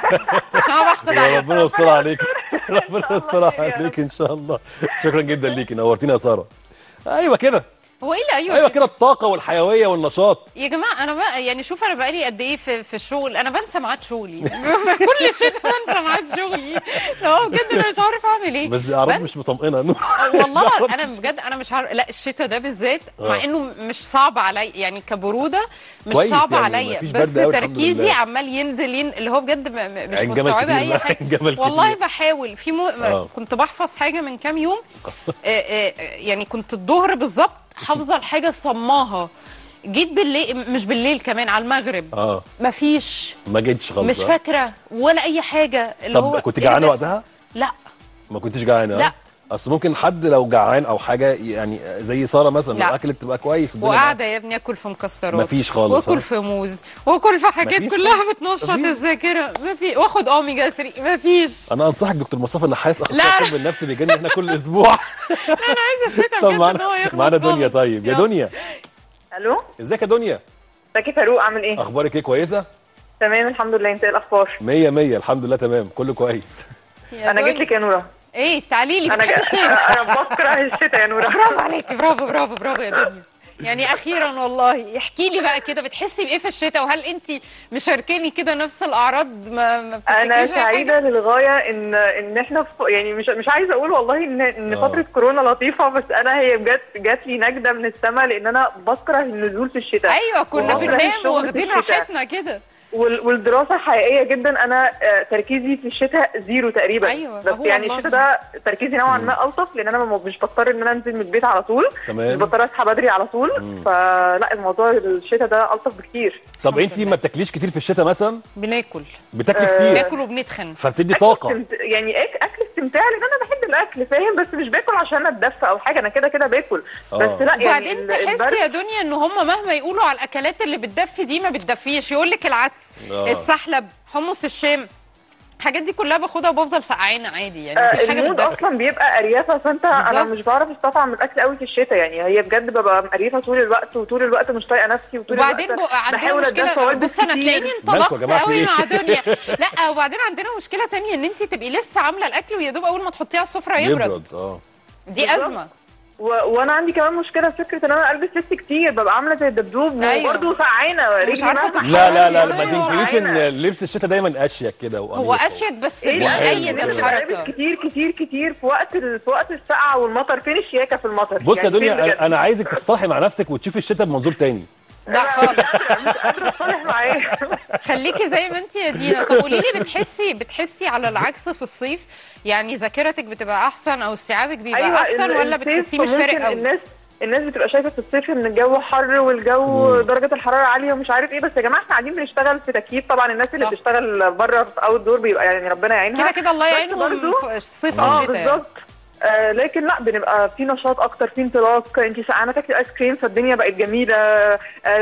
عشان انا بحقد عليك ربنا يستر عليك ربنا الله يستر خير يا عليك ان شاء الله شكرا جدا ليكي نورتينا يا ساره ايوه كده هو ايه اللي ايوه, ايوه كده؟ كده الطاقه والحيويه والنشاط يا جماعه انا بقى يعني شوف انا بقالي قد ايه في, في الشغل انا بنسى ميعاد شغلي كل شيء بنسى ميعاد شغلي لا بجد انا مش عارف اعمل ايه بس دي اعراض بنسى. مش مطمئنه والله انا بجد انا مش عارف لا الشتاء ده بالذات مع آه. انه مش صعب عليا يعني كبروده مش كويس صعب يعني عليا مفيش بس برد أوي الحمد تركيزي لله. عمال ينزل ين... اللي هو بجد م... م- مش عين جمل مستوعبه كتير اي بقى، حاجه عين جمل والله كتير. بحاول في م... آه. كنت بحفظ حاجه من كام يوم آه، آه، يعني كنت الظهر بالظبط حافظه الحاجه صماها جيت بالليل مش بالليل كمان على المغرب اه مفيش ما جيتش خالص مش آه. فاكره ولا اي حاجه اللي طب هو كنت إيه اللي جعانه بيحصل؟ وقتها لا ما كنتش جعانه لا. آه؟ اصل ممكن حد لو جعان او حاجه يعني زي ساره مثلا لا. لو اكلت تبقى كويس الدنيا معاها. وقاعده يا ابني اكل في مكسرات مفيش خالص، ها؟ واكل في موز واكل في حاجات مفيش كلها خالص. بتنشط مفيش. الذاكره ما في واخد اوميجا 3 مفيش انا انصحك دكتور مصطفى النحاس لا. اخصائي الطب النفسي بيجي لنا هنا كل اسبوع انا عايزه الشتاء طب بجد ان هو معانا يخلص معانا دنيا خالص. طيب يا يلا. دنيا الو ازيك يا دنيا ازيك يا فاروق عامل ايه؟ اخبارك ايه كويسه تمام الحمد لله انت ايه الاخبار؟ مية مية الحمد لله تمام كله كويس يا انا دنيا. جيت لك يا نوره ايه تعالي لي انا بتحبي جا... الصيف انا بكره الشتاء يا نوره برافو عليكي برافو برافو برافو يا دنيا يعني اخيرا والله احكي لي بقى كده بتحسي بايه في الشتاء وهل انت مشاركاني كده نفس الاعراض ما, ما انا بتفتكريش أي حاجة؟ سعيده للغايه ان ان احنا في يعني مش مش عايزه اقول والله ان ان آه. فتره كورونا لطيفه بس انا هي بجد جات لي نجده من السماء لان انا بكره النزول في الشتاء ايوه كنا وبكره بننام الشغل في واخدين الشتاء. راحتنا كده وال- والدراسه حقيقيه جدا انا آه، تركيزي في الشتاء زيرو تقريبا أيوة، بس هو يعني والله. الشتاء ده تركيزي نوعا ما الطف لان انا م- مش بضطر ان انا انزل من البيت على طول تمام. مش بضطر اصحى بدري على طول فلا الموضوع الشتاء ده الطف بكتير طب انت ما بتاكليش كتير في الشتاء مثلا بناكل بتاكلي آه، كتير بناكل وبنتخن فبتدي أكل طاقه استمت... يعني أك... اكل استمتاع لان انا بحب الاكل فاهم بس مش باكل عشان اتدفى او حاجه انا كده كده باكل آه. بس لا يعني وبعدين ال- تحسي البرد- يا دنيا ان هم مهما يقولوا على الاكلات اللي بتدفي دي ما بتدفيش يقول لك العدس آه. السحلب حمص الشام الحاجات دي كلها باخدها وبفضل سقعانه عادي يعني آه، مفيش حاجه المود بتدفي اصلا بيبقى اريافه فانت انا بالظبط. مش بعرف استطعم الاكل قوي في الشتاء يعني هي بجد ببقى مقريفه طول الوقت وطول الوقت مش طايقه نفسي وطول وبعدين الوقت بقى عندنا بحاول مشكله أتدفى وألبس بص انا كتير. تلاقيني مالكوا يا انطلقت جماعة في قوي إيه؟ مع دنيا لا وبعدين عندنا مشكله تانية ان انت تبقي لسه عامله الاكل ويا دوب اول ما تحطيه على السفره يبرد يبرد اه دي بالظبط. ازمه و... وانا عندي كمان مشكله في فكره ان انا البس لبس كتير ببقى عامله زي الدبدوب أيوة. وبرضه سقعانه مش رجلي عارفة مهما تتحركي. لا لا لا أيوة، ما تنكريش ان عينة. لبس الشتاء دايما اشيك كده هو وأنيق. اشيك بس ايه ده؟ بيأيد حلو. الحركه لابس كتير كتير كتير في وقت ال... في وقت السقعه والمطر فين الشياكه في المطر بص يا يعني فين دنيا بجد؟ أنا- انا عايزك تتصالحي مع نفسك وتشوفي الشتاء بمنظور تاني لا خالص مش قادره اتصالح معاه خليكي زي ما انت يا دينا طب قولي لي بتحسي بتحسي على العكس في الصيف يعني ذاكرتك بتبقى احسن او استيعابك بيبقى احسن ال- ولا الصيف بتحسيه مش ممكن فارق قوي الناس الناس بتبقى شايفه في الصيف ان الجو حر والجو درجه الحراره عاليه ومش عارف ايه بس يا جماعه احنا قاعدين بنشتغل في تكييف طبعا الناس اللي صح. بتشتغل بره في اوت دور بيبقى يعني ربنا يعينها كده كده الله بس يعينهم برضو- في الصيف او اه الشتاء يعني. بالظبط آه لكن لا بنبقى في نشاط اكتر في انطلاق انت سقعانه تاكلي ايس كريم فالدنيا بقت جميله آه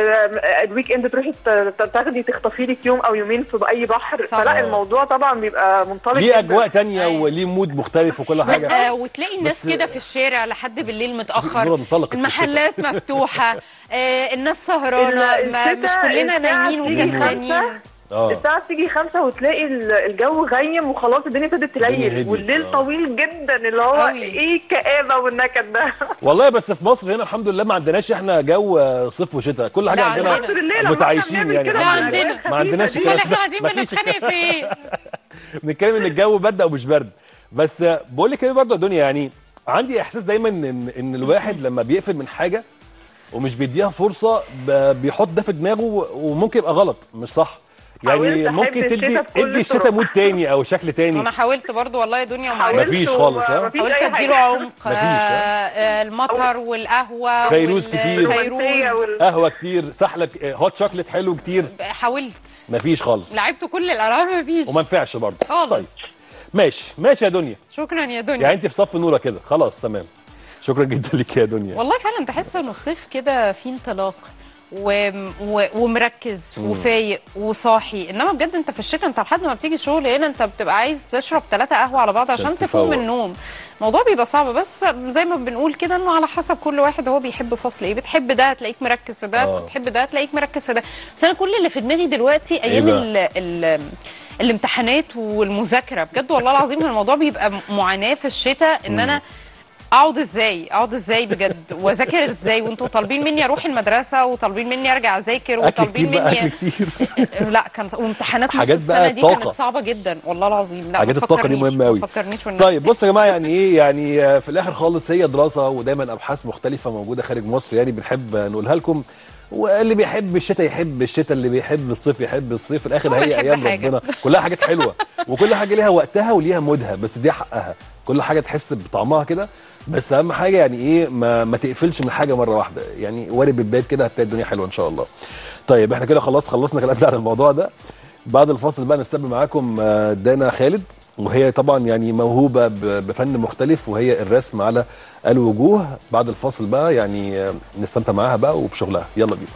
آه، الويك اند تروحي ت- تاخدي تخطفي لك يوم او يومين في اي بحر صح. فلا الموضوع طبعا بيبقى منطلق ليه جداً. اجواء تانية أيوة. وليه مود مختلف وكل حاجه آه وتلاقي الناس بس- كده في الشارع لحد بالليل النور متاخر انطلقت في المحلات مفتوحه آه الناس سهرانه ال- ما مش الشتاء- كلنا الساعة نايمين بتيجي وكسلانين خمسة، اه الساعة تيجي خمسة وتلاقي ال- الجو غيم وخلاص الدنيا ابتدت الدنيا تليل هديت، والليل آه. طويل جدا اللي هو أوي. ايه الكآبة والنكد ده والله بس في مصر هنا الحمد لله ما عندناش احنا جو صيف وشتاء كل حاجه لا، عندنا عندنا. الحمد لله لما متعايشين احنا يعني بنعمل لا كده الحمد لله. عندنا ما عندناش خفيفة امال الكلام احنا ده قاعدين مفيش بنتخانق في ايه بنتكلم ان الجو برد او مش برد بس بقول لك ايه برضه يا دنيا يعني عندي احساس دايما ان ان الواحد لما بيقفل من حاجه ومش بيديها فرصه ب- بيحط ده في دماغه وممكن يبقى غلط مش صح يعني حاولت أحب ممكن تدي الشتا بكل ادي الشتاء الطرق. مود تاني او شكل تاني انا حاولت برضو والله يا دنيا وما حاولت عرفتش مفيش و- خالص، ها؟ مفيش حاولت أي اديله حاجة. عمق مفيش، ها؟ آه، آه، المطر والقهوه فيروز وال- كتير. الرومانسية فيروز وال- قهوه كتير سحلب هوت شوكليت حلو كتير حاولت مفيش خالص لعبت كل الالعاب مفيش وما نفعش برضه خالص. طيب ماشي ماشي يا دنيا شكرا يا دنيا يعني انت في صف نوره كده خلاص تمام شكرا جدا لك يا دنيا والله فعلا تحس انه الصيف كده فيه انطلاق و... و... ومركز وفايق وصاحي انما بجد انت في الشتاء انت لحد ما بتيجي الشغل هنا انت بتبقى عايز تشرب ثلاثة قهوه على بعض عشان عشان تفوق تفوق. من النوم الموضوع بيبقى صعب بس زي ما بنقول كده انه على حسب كل واحد هو بيحب فصل ايه بتحب ده هتلاقيك مركز في ده آه. بتحب ده هتلاقيك مركز في ده بس انا كل اللي في دماغي دلوقتي ايام بقى؟ ال... ال... الامتحانات والمذاكره بجد والله العظيم الموضوع بيبقى معاناه في الشتاء ان انا اقعد ازاي اقعد ازاي بجد واذاكر ازاي وانتوا طالبين مني اروح المدرسه وطالبين مني ارجع اذاكر اكل كتير وطالبين بقى مني اكل كتير لا كان وامتحانات نص حاجات السنه بقى دي طاقة. كانت صعبه جدا والله العظيم لا حاجات ما الطاقه دي تفكرنيش، مهمه قوي ما تفكرنيش والنبي. طيب بصوا يا جماعه يعني ايه يعني آه، في الاخر خالص هي دراسه ودايما ابحاث مختلفه موجوده خارج مصر يعني بنحب نقولها لكم واللي بيحب الشتاء يحب الشتاء اللي بيحب الصيف يحب الصيف في الاخر هو هي بيحب ايام حاجة. ربنا كلها حاجات حلوه وكل حاجه ليها وقتها وليها مودها بس دي حقها كل حاجه تحس بطعمها كده بس اهم حاجه يعني ايه ما, ما تقفلش من حاجه مره واحده يعني وارب الباب كده هتلاقي الدنيا حلوه ان شاء الله طيب احنا كده خلاص خلصنا كلامنا عن الموضوع ده بعد الفاصل بقى نستقبل معاكم آه، دانا خالد وهي طبعا يعني موهوبه ب- بفن مختلف وهي الرسم على الوجوه بعد الفاصل بقى يعني آه، نستمتع معاها بقى وبشغلها يلا بينا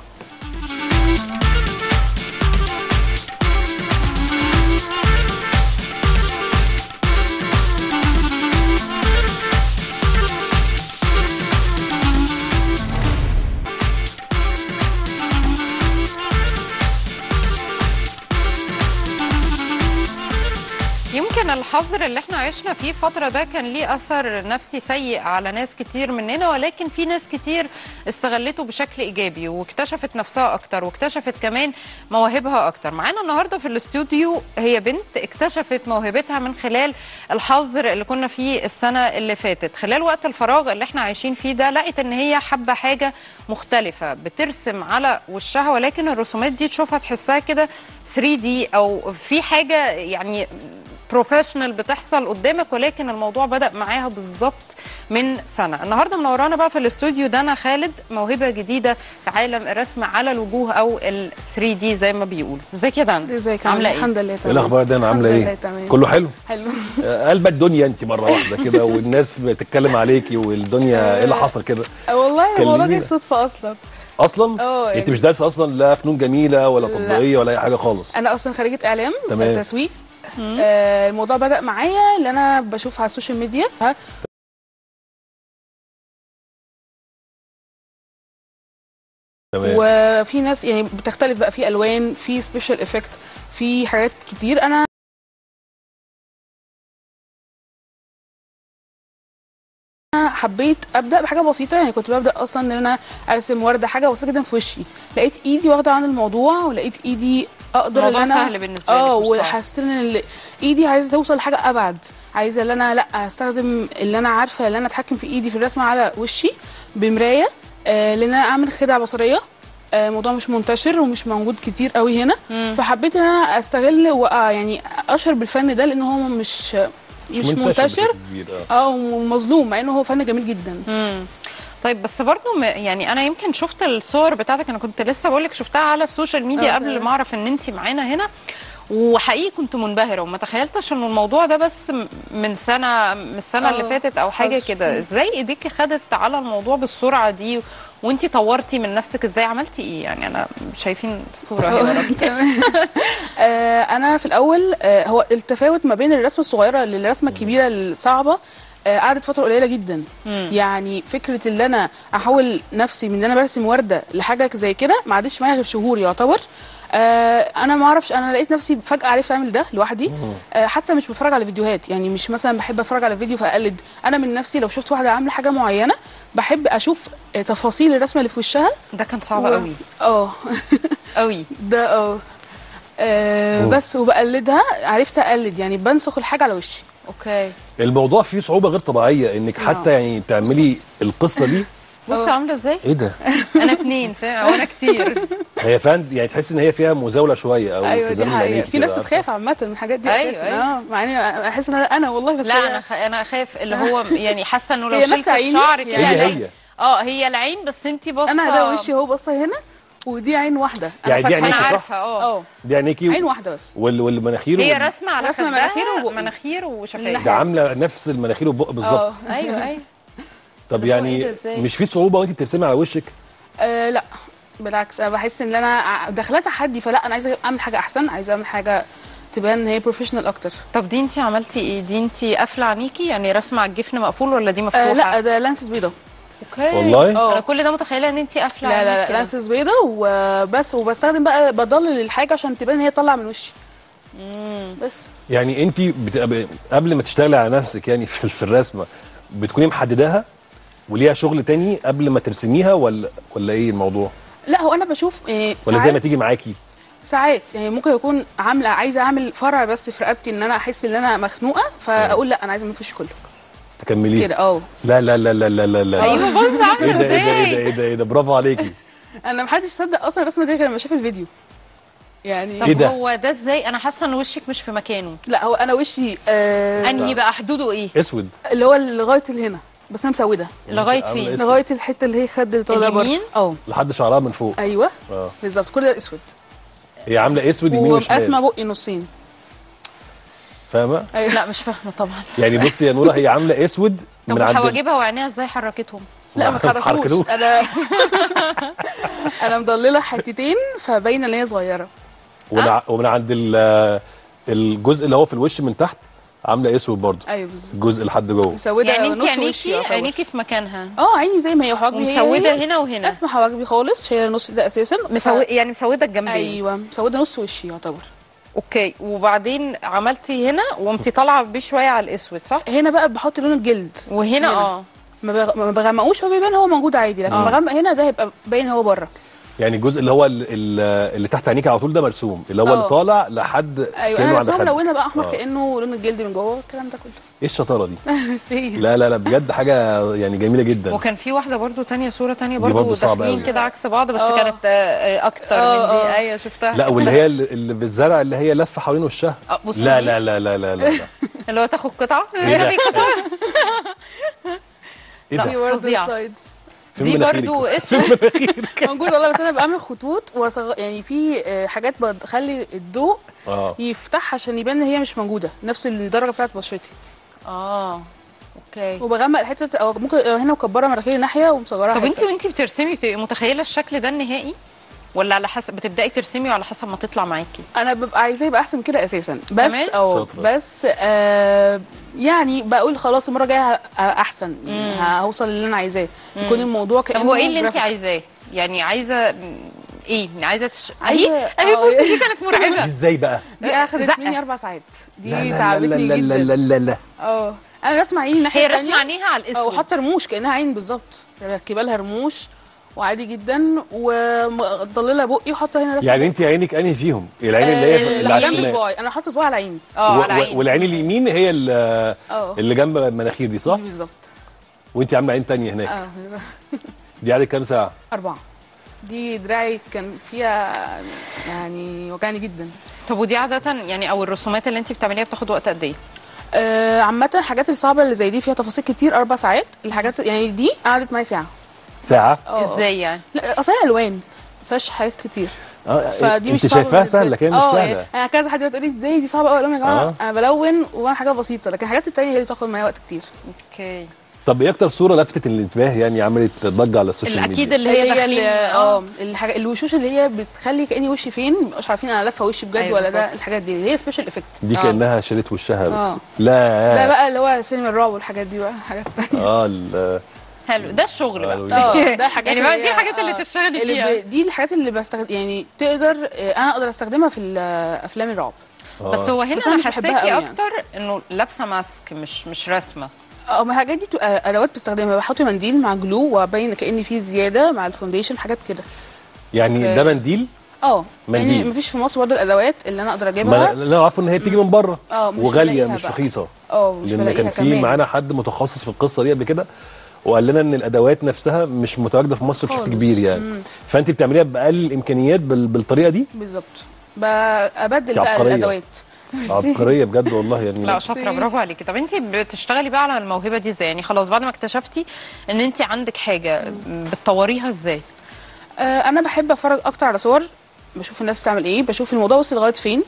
يمكن الحظ الحظر اللي احنا عشنا فيه الفترة ده كان ليه أثر نفسي سيء على ناس كتير مننا ولكن في ناس كتير استغلته بشكل إيجابي واكتشفت نفسها أكتر واكتشفت كمان مواهبها أكتر معانا النهاردة في الاستوديو هي بنت اكتشفت موهبتها من خلال الحظر اللي كنا فيه السنة اللي فاتت خلال وقت الفراغ اللي احنا عايشين فيه ده لقت ان هي حابة حاجة مختلفة بترسم على وشها ولكن الرسومات دي تشوفها تحسها كده 3 دي او في حاجة يعني بروفيشنال بتحصل قدامك ولكن الموضوع بدأ معاها بالظبط من سنة النهاردة منورانا بقى في الاستوديو دانا خالد موهبة جديدة في عالم الرسم على الوجوه او ال 3 دي زي ما بيقولوا ازيك يا دانا ازيك عاملة ايه الحمد لله ايه تمام الاخبار ده انا عامله الحمد لله ايه تمام كله حلو حلو آه، قلبة الدنيا انت مره واحده كده والناس بتتكلم عليكي والدنيا ايه اللي حصل كده والله الموضوع كلمينا. جه صدفه اصلا اصلا اه، انت يعني- مش دارسه اصلا لا فنون جميله ولا لا. تطبيقيه ولا اي حاجه خالص انا اصلا خريجه اعلام تمام. تسويق آه الموضوع بدا معايا اللي انا بشوف على السوشيال ميديا ها، تمام وفي ناس يعني بتختلف بقى في الوان في سبيشال افكت في حاجات كتير انا أنا حبيت ابدا بحاجه بسيطه يعني كنت ببدا اصلا ان انا ارسم ورده حاجه بسيطه جدا في وشي لقيت ايدي واخده عن الموضوع ولقيت ايدي اقدر ان الموضوع انا سهل بالنسبة لك اه مش صعب. وحسيت ان ال- ايدي عايزه توصل لحاجه ابعد عايزه ان انا لا استخدم اللي انا عارفه ان انا اتحكم في ايدي في الرسم على وشي بمرايه آه لان انا اعمل خدع بصريه آه، الموضوع مش منتشر ومش موجود كتير قوي هنا فحبيت ان انا استغل وآه يعني اشهر بالفن ده لان هو مش مش منتشر بشكل كبير، اه اه ومظلوم مع انه هو فن جميل جدا مم. طيب بس برضو م- يعني انا يمكن شفت الصور بتاعتك انا كنت لسه بقول لك شفتها على السوشيال ميديا اه، قبل تمام. ما اعرف ان انت معانا هنا وحقيقي كنت منبهره وما تخيلتش ان الموضوع ده بس م- من سنه من السنه اه، اللي فاتت او حاجه خالص. كده ازاي ايديكي خدت على الموضوع بالسرعه دي وانت طورتي من نفسك ازاي عملتي ايه يعني انا شايفين الصوره اهي وراكي تمام. آه، انا في الاول آه، هو التفاوت ما بين الرسمه الصغيره للرسمه الكبيره الصعبه آه، قعدت فتره قليله جدا يعني فكره ان انا احول نفسي من ان انا برسم ورده لحاجه زي كده ما عادش معايا غير شهور يعتبر آه، انا ما اعرفش انا لقيت نفسي فجاه عرفت اعمل ده لوحدي آه، حتى مش بتفرج على فيديوهات يعني مش مثلا بحب اتفرج على فيديو فاقلد انا من نفسي لو شفت واحده عامله حاجه معينه بحب اشوف آه، تفاصيل الرسمه اللي في وشها ده كان صعب و- قوي اه قوي ده اه آه، بس وبقلدها عرفت اقلد يعني بنسخ الحاجه على وشي اوكي الموضوع فيه صعوبه غير طبيعيه انك حتى يعني تعملي القصه دي بصي عامله ازاي ايه ده انا اتنين فاهم وانا كتير هي فعلا يعني تحس ان هي فيها مزاوله شويه او ايوه دي التزام حقيقه بعينيك في كده، ناس عارفة؟ بتخاف عامه من الحاجات دي أيوة، اساسا أيوة. اه مع اني احس ان انا انا والله بس لا هي- انا خ... انا اخاف اللي هو يعني حاسه انه لو هي نفس شلت عيني، الشعر هي كده هي العين- هي اه هي العين بس انت باصه انا ده وشي هو باصه هنا ودي عين واحده انا يعني دي فاتحة- انا عينيكي صح؟ عارفه اه اه دي عينيكي عين واحده بس وال والمناخير هي وال- رسمه على رسمة خدها مناخير وبق. مناخير وشفايف الناحية. ده عامله نفس المناخير والبق بالظبط اه ايوه ايوه طب اللي هو إيه يعني ده إزاي؟ مش في صعوبه وانت بترسمي على وشك آه، لا بالعكس انا بحس ان انا ع- داخله تحدي فلا انا عايزه اعمل حاجه احسن عايزه اعمل حاجه تبان ان هي بروفيشنال اكتر طب دي انت عملتي ايه دي انت قافله عينيكي يعني رسمه على الجفن مقفول ولا دي مفتوحه آه لا ده لانسز بيضه اوكي والله؟ انا اه. كل ده متخيله ان انت قافله لا لا عينيك لا كده. لانسز بيضه وبس وبستخدم بقى بضلل الحاجه عشان تبان ان هي تطلع من وشي بس يعني انت بت... قبل ما تشتغلي على نفسك يعني في, في الرسمه بتكوني محدداها وليها شغل تاني قبل ما ترسميها ولا ولا ايه الموضوع لا هو انا بشوف يعني ولا زي ساعات- ما تيجي معاكي ساعات يعني ممكن اكون عامله عايزه اعمل فرع بس في رقبتي ان انا احس ان انا مخنوقه فاقول لا انا عايزه المفش كله تكمليه كده اه لا لا لا لا لا لا لا ايوه بص ايه عامله ده ايه ده ايه ده ازاي ايه ده ايه ده برافو عليكي انا محدش صدق اصلا الرسمه دي غير لما شاف الفيديو يعني طب إيه ده؟ هو ده ازاي انا حاسه ان وشك مش في مكانه لا هو انا وشي آه انهي بقى حدوده ايه اسود اللي هو لغايه هنا بس انا مسوده لغايه عاملة فين اسود. لغايه الحته اللي هي خد اللي طالعه بره. اليمين؟ اه لحد شعرها من فوق ايوه اه بالظبط كل ده اسود هي عامله اسود يمين ومقسمه وشمال بقي نصين فاهمه ايوه لا مش فاهمه طبعا يعني بصي يا نوره هي عامله اسود طب من عند وحواجبها وعينيها ازاي حركتهم لا ما حركتوش. تحركوش انا انا مضلله حتتين فباينه ان هي صغيره ومن, ع- ومن عند ال- الجزء اللي هو في الوش من تحت عامله اسود برضه ايوه بالظبط الجزء لحد جوه مسوده يعني انت نص وشي عينيكي يعتبر. عينيكي في مكانها اه عيني زي ما هي وحواجبي هي ومسوده هي. هنا وهنا اسمع حواجبي خالص شايله النص ده اساسا مسو... يعني مسوده الجنبين ايوه مسوده نص وشي يعتبر اوكي وبعدين عملتي هنا وقمتي طالعه بيه شويه على الاسود صح هنا بقى بحط لون الجلد وهنا هنا. اه ما بغ- ما بغمقوش فبيبان هو موجود عادي لكن آه. بغمق هنا ده هيبقى باين هو بره يعني الجزء اللي هو ال- ال- اللي تحت عينيك على طول ده مرسوم اللي هو آه. اللي طالع لحد ايوه كأنه انا عند رسمها حد. ملونه بقى احمر آه. كانه لون الجلد من جوه الكلام ده كله ايه الشطاره دي ميرسي لا لا لا بجد حاجه يعني جميله جدا وكان في واحده برضو تانية صوره تانية دي برضو, برضو صعبة داخلين أوي. كده عكس بعض بس آه. كانت آه، آه، اكتر آه، من دي آه. ايوه شفتها لا واللي هي اللي اللي بالزرع اللي هي لفه حوالين وشها آه، بصي لا دي. لا لا لا لا لا, لا. اللي هو تاخد قطعه إيه ده؟ ايه لا. ده دي برضه فظيعة. السايد فين دي مناخيرك؟ برضو اسود موجود والله بس انا بعمل خطوط وصغ... يعني في آه، حاجات بخلي الضوء اه يفتح عشان يبان ان هي مش موجوده نفس الدرجه بتاعت بشرتي اه اوكي وبغمق الحته او ممكن هنا مكبره مناخيري ناحيه ومصغرها طب حتة. انت وانت بترسمي بتبقي متخيله الشكل ده النهائي ولا على حسب بتبداي ترسمي وعلى حسب ما تطلع معاكي انا ببقى عايزاه يبقى احسن من كده اساسا بس كمان؟ او شاطرة. بس آه يعني بقول خلاص المره الجايه ه- احسن يعني هوصل للي انا عايزاه يكون الموضوع طب كانه هو ايه اللي انت جرافيك. عايزاه يعني عايزه م، ايه عايزه تش... عايزة- اهي اهي آه. بصي دي كانت دي مرعبه ازاي بقى دي اخذت زقة. مني اربع ساعات لا لا دي لا لا تعبتني لا لا جدا لا لا لا اه انا رسمه عيني الناحيه هي التانية رسمه عينيها على اه الاسود وحاطه رموش كانها عين بالظبط مركبه لها رموش وعادي جدا ومضلله بقي وحاطه هنا رسمه يعني انت عينك انهي فيهم العين اللي هي آه، اللي على جنب الشمال صباعي انا حاطه صباعي على عيني اه و- على و- عيني والعين اليمين هي ال- اه اللي جنب المناخير دي صح دي بالظبط وانت عامله عين تانية هناك اه دي قعدت كام ساعه أربعة دي دراعي كان فيها يعني وجعني جدا طب ودي عاده يعني او الرسومات اللي انت بتعمليها بتاخد وقت قد ايه آه عامة الحاجات الصعبة اللي زي دي فيها تفاصيل كتير أربع ساعات الحاجات يعني دي قعدت معايا ساعة ساعه اه ازاي يعني لا أصل هي ألوان مفيهاش حاجات كتير اه فدي مش انت صعبة شايفاها بالنسبة سهله لي. كده مش اه سهله يعني انا كذا حد يقول لي ازاي دي صعبه قوي اقول لهم يا جماعه آه. انا بلون وانا حاجه بسيطه لكن الحاجات التانية هي اللي بتاخد معايا وقت كتير اوكي طب ايه اكتر صوره لفتت الانتباه يعني عملت ضجه على السوشيال ميديا اكيد اللي هي داخلين اه الحاجه الوشوش اللي هي بتخلي كاني وشي فين مش عارفين انا لافه وشي بجد أيوة ولا ده بالظبط. الحاجات دي اللي هي سبيشال افكت دي آه. كانها شالت وشها آه. بس. لا ده بقى اللي هو سينما الرعب والحاجات دي بقى حاجات تانية اه ال- حلو ده الشغل آه، بقى اه ده حاجات يعني بقى اللي دي هي- الحاجات اللي آه، تشتغلي اللي فيها ب... دي الحاجات اللي بستخدم يعني تقدر آه، انا اقدر استخدمها في ال- افلام الرعب بس هو هنا بس أنا انا مش بحبها حساكي قوي يعني. اكتر انه لابسه ماسك مش مش رسمه اه ما الحاجات دي بتبقى ادوات بستخدمها بحط منديل مع جلو وابين كاني فيه زياده مع الفونديشن حاجات كده يعني ف- ده منديل اه منديل. يعني مفيش في مصر برضه الادوات اللي انا اقدر ما اجيبها انا اللي أنا عارفه ان هي بتيجي من بره اه مش وغاليه بلاقيها مش بقى. رخيصه اه مش لان بلاقيها كان في كمان. معانا حد متخصص في القصه دي قبل كده وقال لنا ان الادوات نفسها مش متواجده في مصر بشكل خالص. كبير يعني فانت بتعمليها باقل الامكانيات بال- بالطريقه دي بالظبط بابدل دي بقى عبقرية. الادوات ميرسي. عبقريه بجد والله يعني لا شاطره ميرسي. برافو عليكي طب انت بتشتغلي بقى على الموهبه دي ازاي يعني خلاص بعد ما اكتشفتي ان انت عندك حاجه بتطوريها ازاي آه انا بحب اتفرج اكتر على صور بشوف الناس بتعمل ايه بشوف الموضوع وصل لغايه فين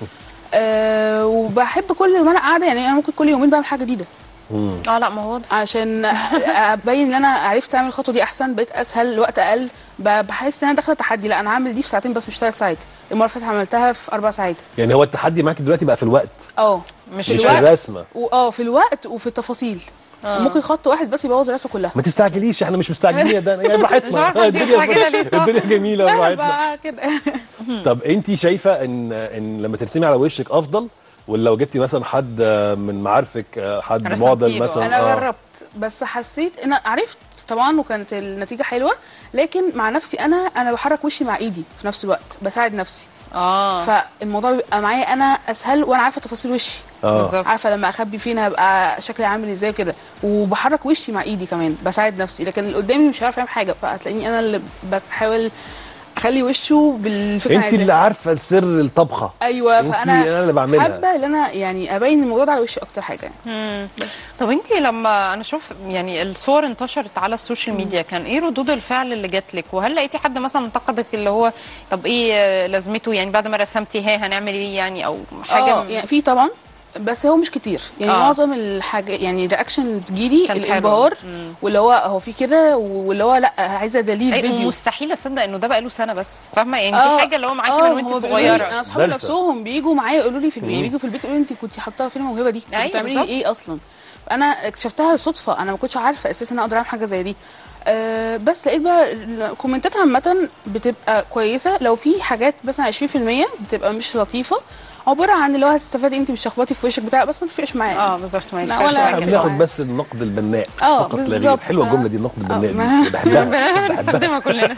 آه وبحب كل ما انا قاعده يعني انا ممكن كل يومين بعمل حاجه جديده اه لا ما هو واضح عشان ابين ان انا عرفت اعمل الخطوه دي احسن بقيت اسهل الوقت اقل ب- بحس ان انا داخله تحدي لا انا هعمل دي في ساعتين بس مش ثلاث ساعات المره اللي فاتت عملتها في اربع ساعات يعني هو التحدي معاكي دلوقتي بقى في الوقت اه مش مش في الوقت الرسمه واه في الوقت وفي التفاصيل آه. ممكن خط واحد بس يبوظ الرسمه كلها ما تستعجليش احنا مش مستعجلين يا دانا يعني براحتنا مش عارفة انتي الدنيا- مستعجلة ليه، صح؟ الدنيا جميله براحتنا بقى كده طب انت شايفه ان ان لما ترسمي على وشك افضل ولا لو جبتي مثلا حد من معارفك حد رسمتي موديل له. مثلا انا آه. جربت بس حسيت ان عرفت طبعا وكانت النتيجه حلوه لكن مع نفسي انا انا بحرك وشي مع ايدي في نفس الوقت بساعد نفسي اه فالموضوع بيبقى معايا انا اسهل وانا عارفه تفاصيل وشي اه بالظبط عارفه لما اخبي فين هبقى شكلي عامل ازاي وكده وبحرك وشي مع ايدي كمان بساعد نفسي لكن اللي قدامي مش عارف يعمل حاجه فهتلاقيني انا اللي بحاول اخلي وشه بالفكره انت اللي عارفه سر الطبخه ايوه انت فانا انا اللي بعملها حابه ان انا يعني ابين الموضوع ده على وشي اكتر حاجه يعني. مم. طب انت لما انا اشوف يعني الصور انتشرت على السوشيال ميديا كان ايه ردود الفعل اللي جات لك وهل لقيتي حد مثلا انتقدك اللي هو طب ايه آه، لازمته يعني بعد ما رسمتي ها هنعمل ايه يعني او حاجه اه يعني في طبعا بس هو مش كتير يعني آه. آه. معظم الحاجه يعني الرياكشن اللي بتجيلي كانت الانبهار حلوة. مم. واللي هو هو في كده واللي هو لا عايزه دليل أي فيديو مستحيل اصدق انه ده بقاله سنه بس فاهمه يعني آه، دي حاجه اللي هو معاكي آه، من وانت هما بيقولوا لي- صغيره انا اصحابي دارسة. نفسهم بيجوا معايا يقولوا لي في البيت بيجوا في البيت يقولوا لي انت كنت حاطاها فين الموهبه دي كنت أيوة بتعملي بالظبط. ايه اصلا انا اكتشفتها صدفه انا ما كنتش عارفه اساسا ان أنا اقدر اعمل حاجه زي دي أه بس لقيت بقى الكومنتات عامه بتبقى كويسه لو في حاجات مثلا 20% بتبقى مش لطيفه عباره عن اللي هو هتستفادي انت بالشخبطي في وشك بتاع بس ما تفرقش معايا اه بالظبط ما لا، ينفعش ولا معاك احنا كده. كده. بناخد بس النقد البناء اه، فقط لا غير بالظبط. حلوه الجمله دي النقد البناء ما- دي بحبها بحبها بنستخدمها كلنا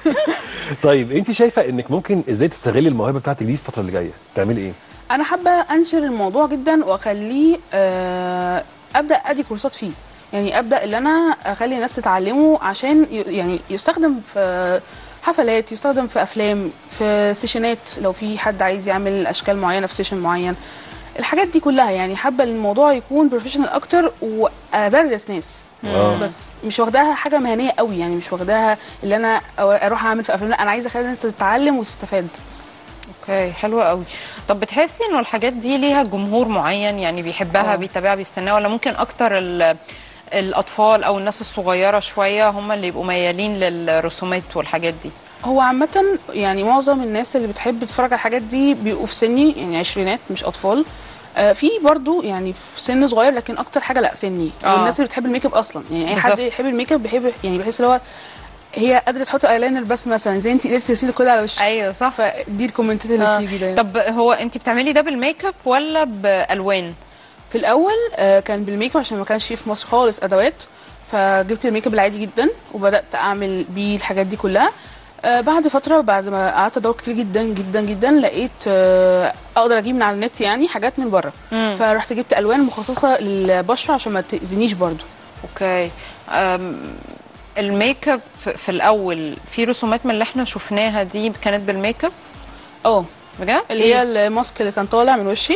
طيب انت شايفه انك ممكن ازاي تستغلي الموهبه بتاعتك دي الفتره اللي جايه تعملي ايه انا حابه انشر الموضوع جدا واخليه آه، ابدا ادي كورسات فيه يعني ابدا اللي انا اخلي الناس تتعلمه عشان ي- يعني يستخدم في حفلات يستخدم في افلام في سيشنات لو في حد عايز يعمل اشكال معينه في سيشن معين الحاجات دي كلها يعني حابه الموضوع يكون بروفيشنال اكتر وادرس ناس آه. بس مش واخداها حاجه مهنيه قوي يعني مش واخداها اللي انا أو- اروح اعمل في افلام لا انا عايزه اخلي الناس تتعلم وتستفاد بس اوكي حلوة قوي طب بتحسي انه الحاجات دي ليها جمهور معين يعني بيحبها آه. بيتابعها بيستناها ولا ممكن اكتر ال- الاطفال او الناس الصغيره شويه هم اللي يبقوا ميالين للرسومات والحاجات دي هو عامة يعني معظم الناس اللي بتحب تتفرج على الحاجات دي بيبقوا في سني يعني عشرينات مش أطفال آه في برضو يعني في سن صغير لكن أكتر حاجة لا سني آه. والناس اللي بتحب الميك اب أصلا يعني أي حد بالظبط. يحب الميك اب بيحب يعني بحس اللي هو هي قادرة تحط ايلاينر بس مثلا زي انت قدرتي ترسمي كل على وشك ايوه صح فدي الكومنتات اللي آه. بتيجي دايما طب هو انت بتعملي ده بالميك اب ولا بالوان في الاول آه، كان بالميك اب عشان ما كانش فيه في مصر خالص ادوات فجبت الميك اب العادي جدا وبدات اعمل بيه الحاجات دي كلها آه، بعد فتره بعد ما قعدت ادور كتير جدا جدا جدا لقيت آه، اقدر اجيب من على النت يعني حاجات من بره مم. فرحت جبت الوان مخصصه للبشره عشان ما تاذينيش برضو اوكي أم، الميك اب في- في الاول في رسومات من اللي احنا شفناها دي كانت بالميك اب اه بجد اللي هي الماسك اللي كان طالع من وشي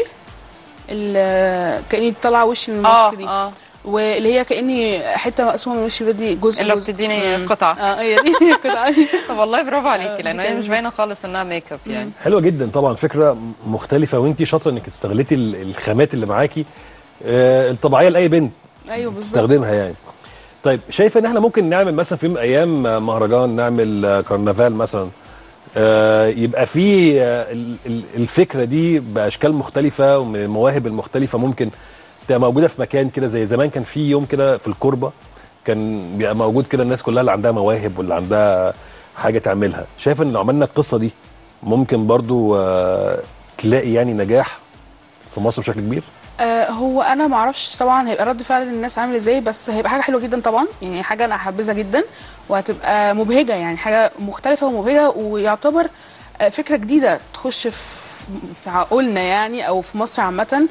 اللي كاني طالعه وشي من اه الماسك دي اه واللي هي كاني حته مقسومه من وشي دي جزء اللي جزء. بتديني مم. قطعه اه هي دي قطعه طب والله برافو عليكي آه، لان دي هي كانت مش باينه خالص انها ميك اب يعني حلوه جدا طبعا فكره مختلفه وانت شاطره انك استغلتي ال- الخامات اللي معاكي آه، الطبيعيه لاي بنت ايوه بالظبط تستخدمها يعني طيب شايفه ان احنا ممكن نعمل مثلا في يوم من الايام آه، مهرجان نعمل آه، كرنفال مثلا آه، يبقى في آه، ال- ال- الفكره دي باشكال مختلفه ومن المواهب المختلفه ممكن تبقى موجوده في مكان كده زي زمان كان في يوم كده في الكوربه كان بيبقى موجود كده الناس كلها اللي عندها مواهب واللي عندها حاجه تعملها شايف ان لو عملنا القصه دي ممكن برضو آه، تلاقي يعني نجاح في مصر بشكل كبير آه هو انا ما اعرفش طبعا هيبقى رد فعل الناس عامل ازاي بس هيبقى حاجه حلوه جدا طبعا يعني حاجه انا حابذها جدا وهتبقى مبهجه يعني حاجه مختلفه ومبهجه ويعتبر آه فكره جديده تخش في في عقولنا يعني او في مصر عامه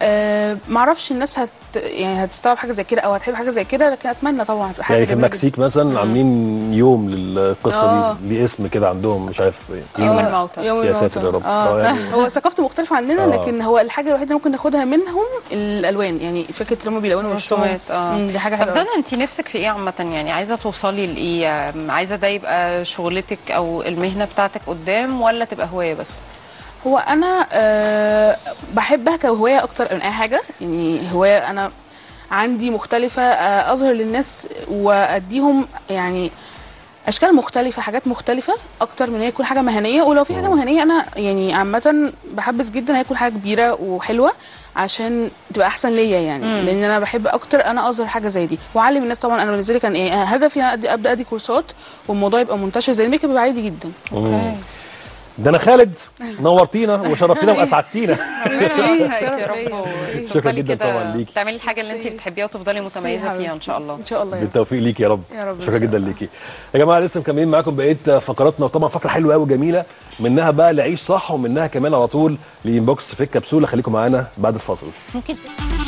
آه ما اعرفش الناس هت يعني هتستوعب حاجه زي كده او هتحب حاجه زي كده لكن اتمنى طبعا هتبقى حاجه يعني في جميلة المكسيك مثلا عاملين يوم للقصه آه. دي ليه اسم كده عندهم مش عارف إيه. يوم آه، الموتى. يوم يا الموتى ساتر يا رب. اه آه، يعني- هو ثقافته مختلفه عننا آه. لكن هو الحاجه الوحيده اللي ممكن ناخدها منهم الالوان يعني فكره اللي هم بيلونوا وشهم رسومات اه مم، دي حاجه طب حلوه دانا انت نفسك في ايه عامه يعني عايزه توصلي لايه أم، عايزه ده يبقى شغلتك او المهنه بتاعتك قدام ولا تبقى هوايه بس هو انا أه بحبها كهوايه اكتر من اي حاجه يعني هوايه انا عندي مختلفه آه، اظهر للناس واديهم يعني اشكال مختلفه حاجات مختلفه اكتر من هي تكون حاجه مهنيه ولو في حاجه مهنيه انا يعني عامه بحبس جدا هي تكون حاجه كبيره وحلوه عشان تبقى احسن ليا يعني مم. لان انا بحب اكتر انا اظهر حاجه زي دي واعلم الناس طبعا انا بالنسبه لي كان ايه هدفي ان أنا أدي- ابدا ادي كورسات والموضوع يبقى منتشر زي الميك اب يبقى عادي جدا اوكي ده انا خالد نورتينا وشرفتينا واسعدتينا ربنا يوفقك يا رب ليا. شكرا وتفضلي جدا كده طبعا ليكي. تعملي الحاجه اللي انت بتحبيها وتفضلي متميزه حبيبتي. فيها ان شاء الله ان شاء الله يا رب. بالتوفيق ليكي يا رب يا رب إن شكرا شاء جدا ليكي يا جماعه لسه مكملين معاكم بقيه فقراتنا وطبعا فقره حلوه قوي جميله منها بقى لعيش صح ومنها كمان على طول لانبوكس في الكبسوله خليكم معانا بعد الفاصل ممكن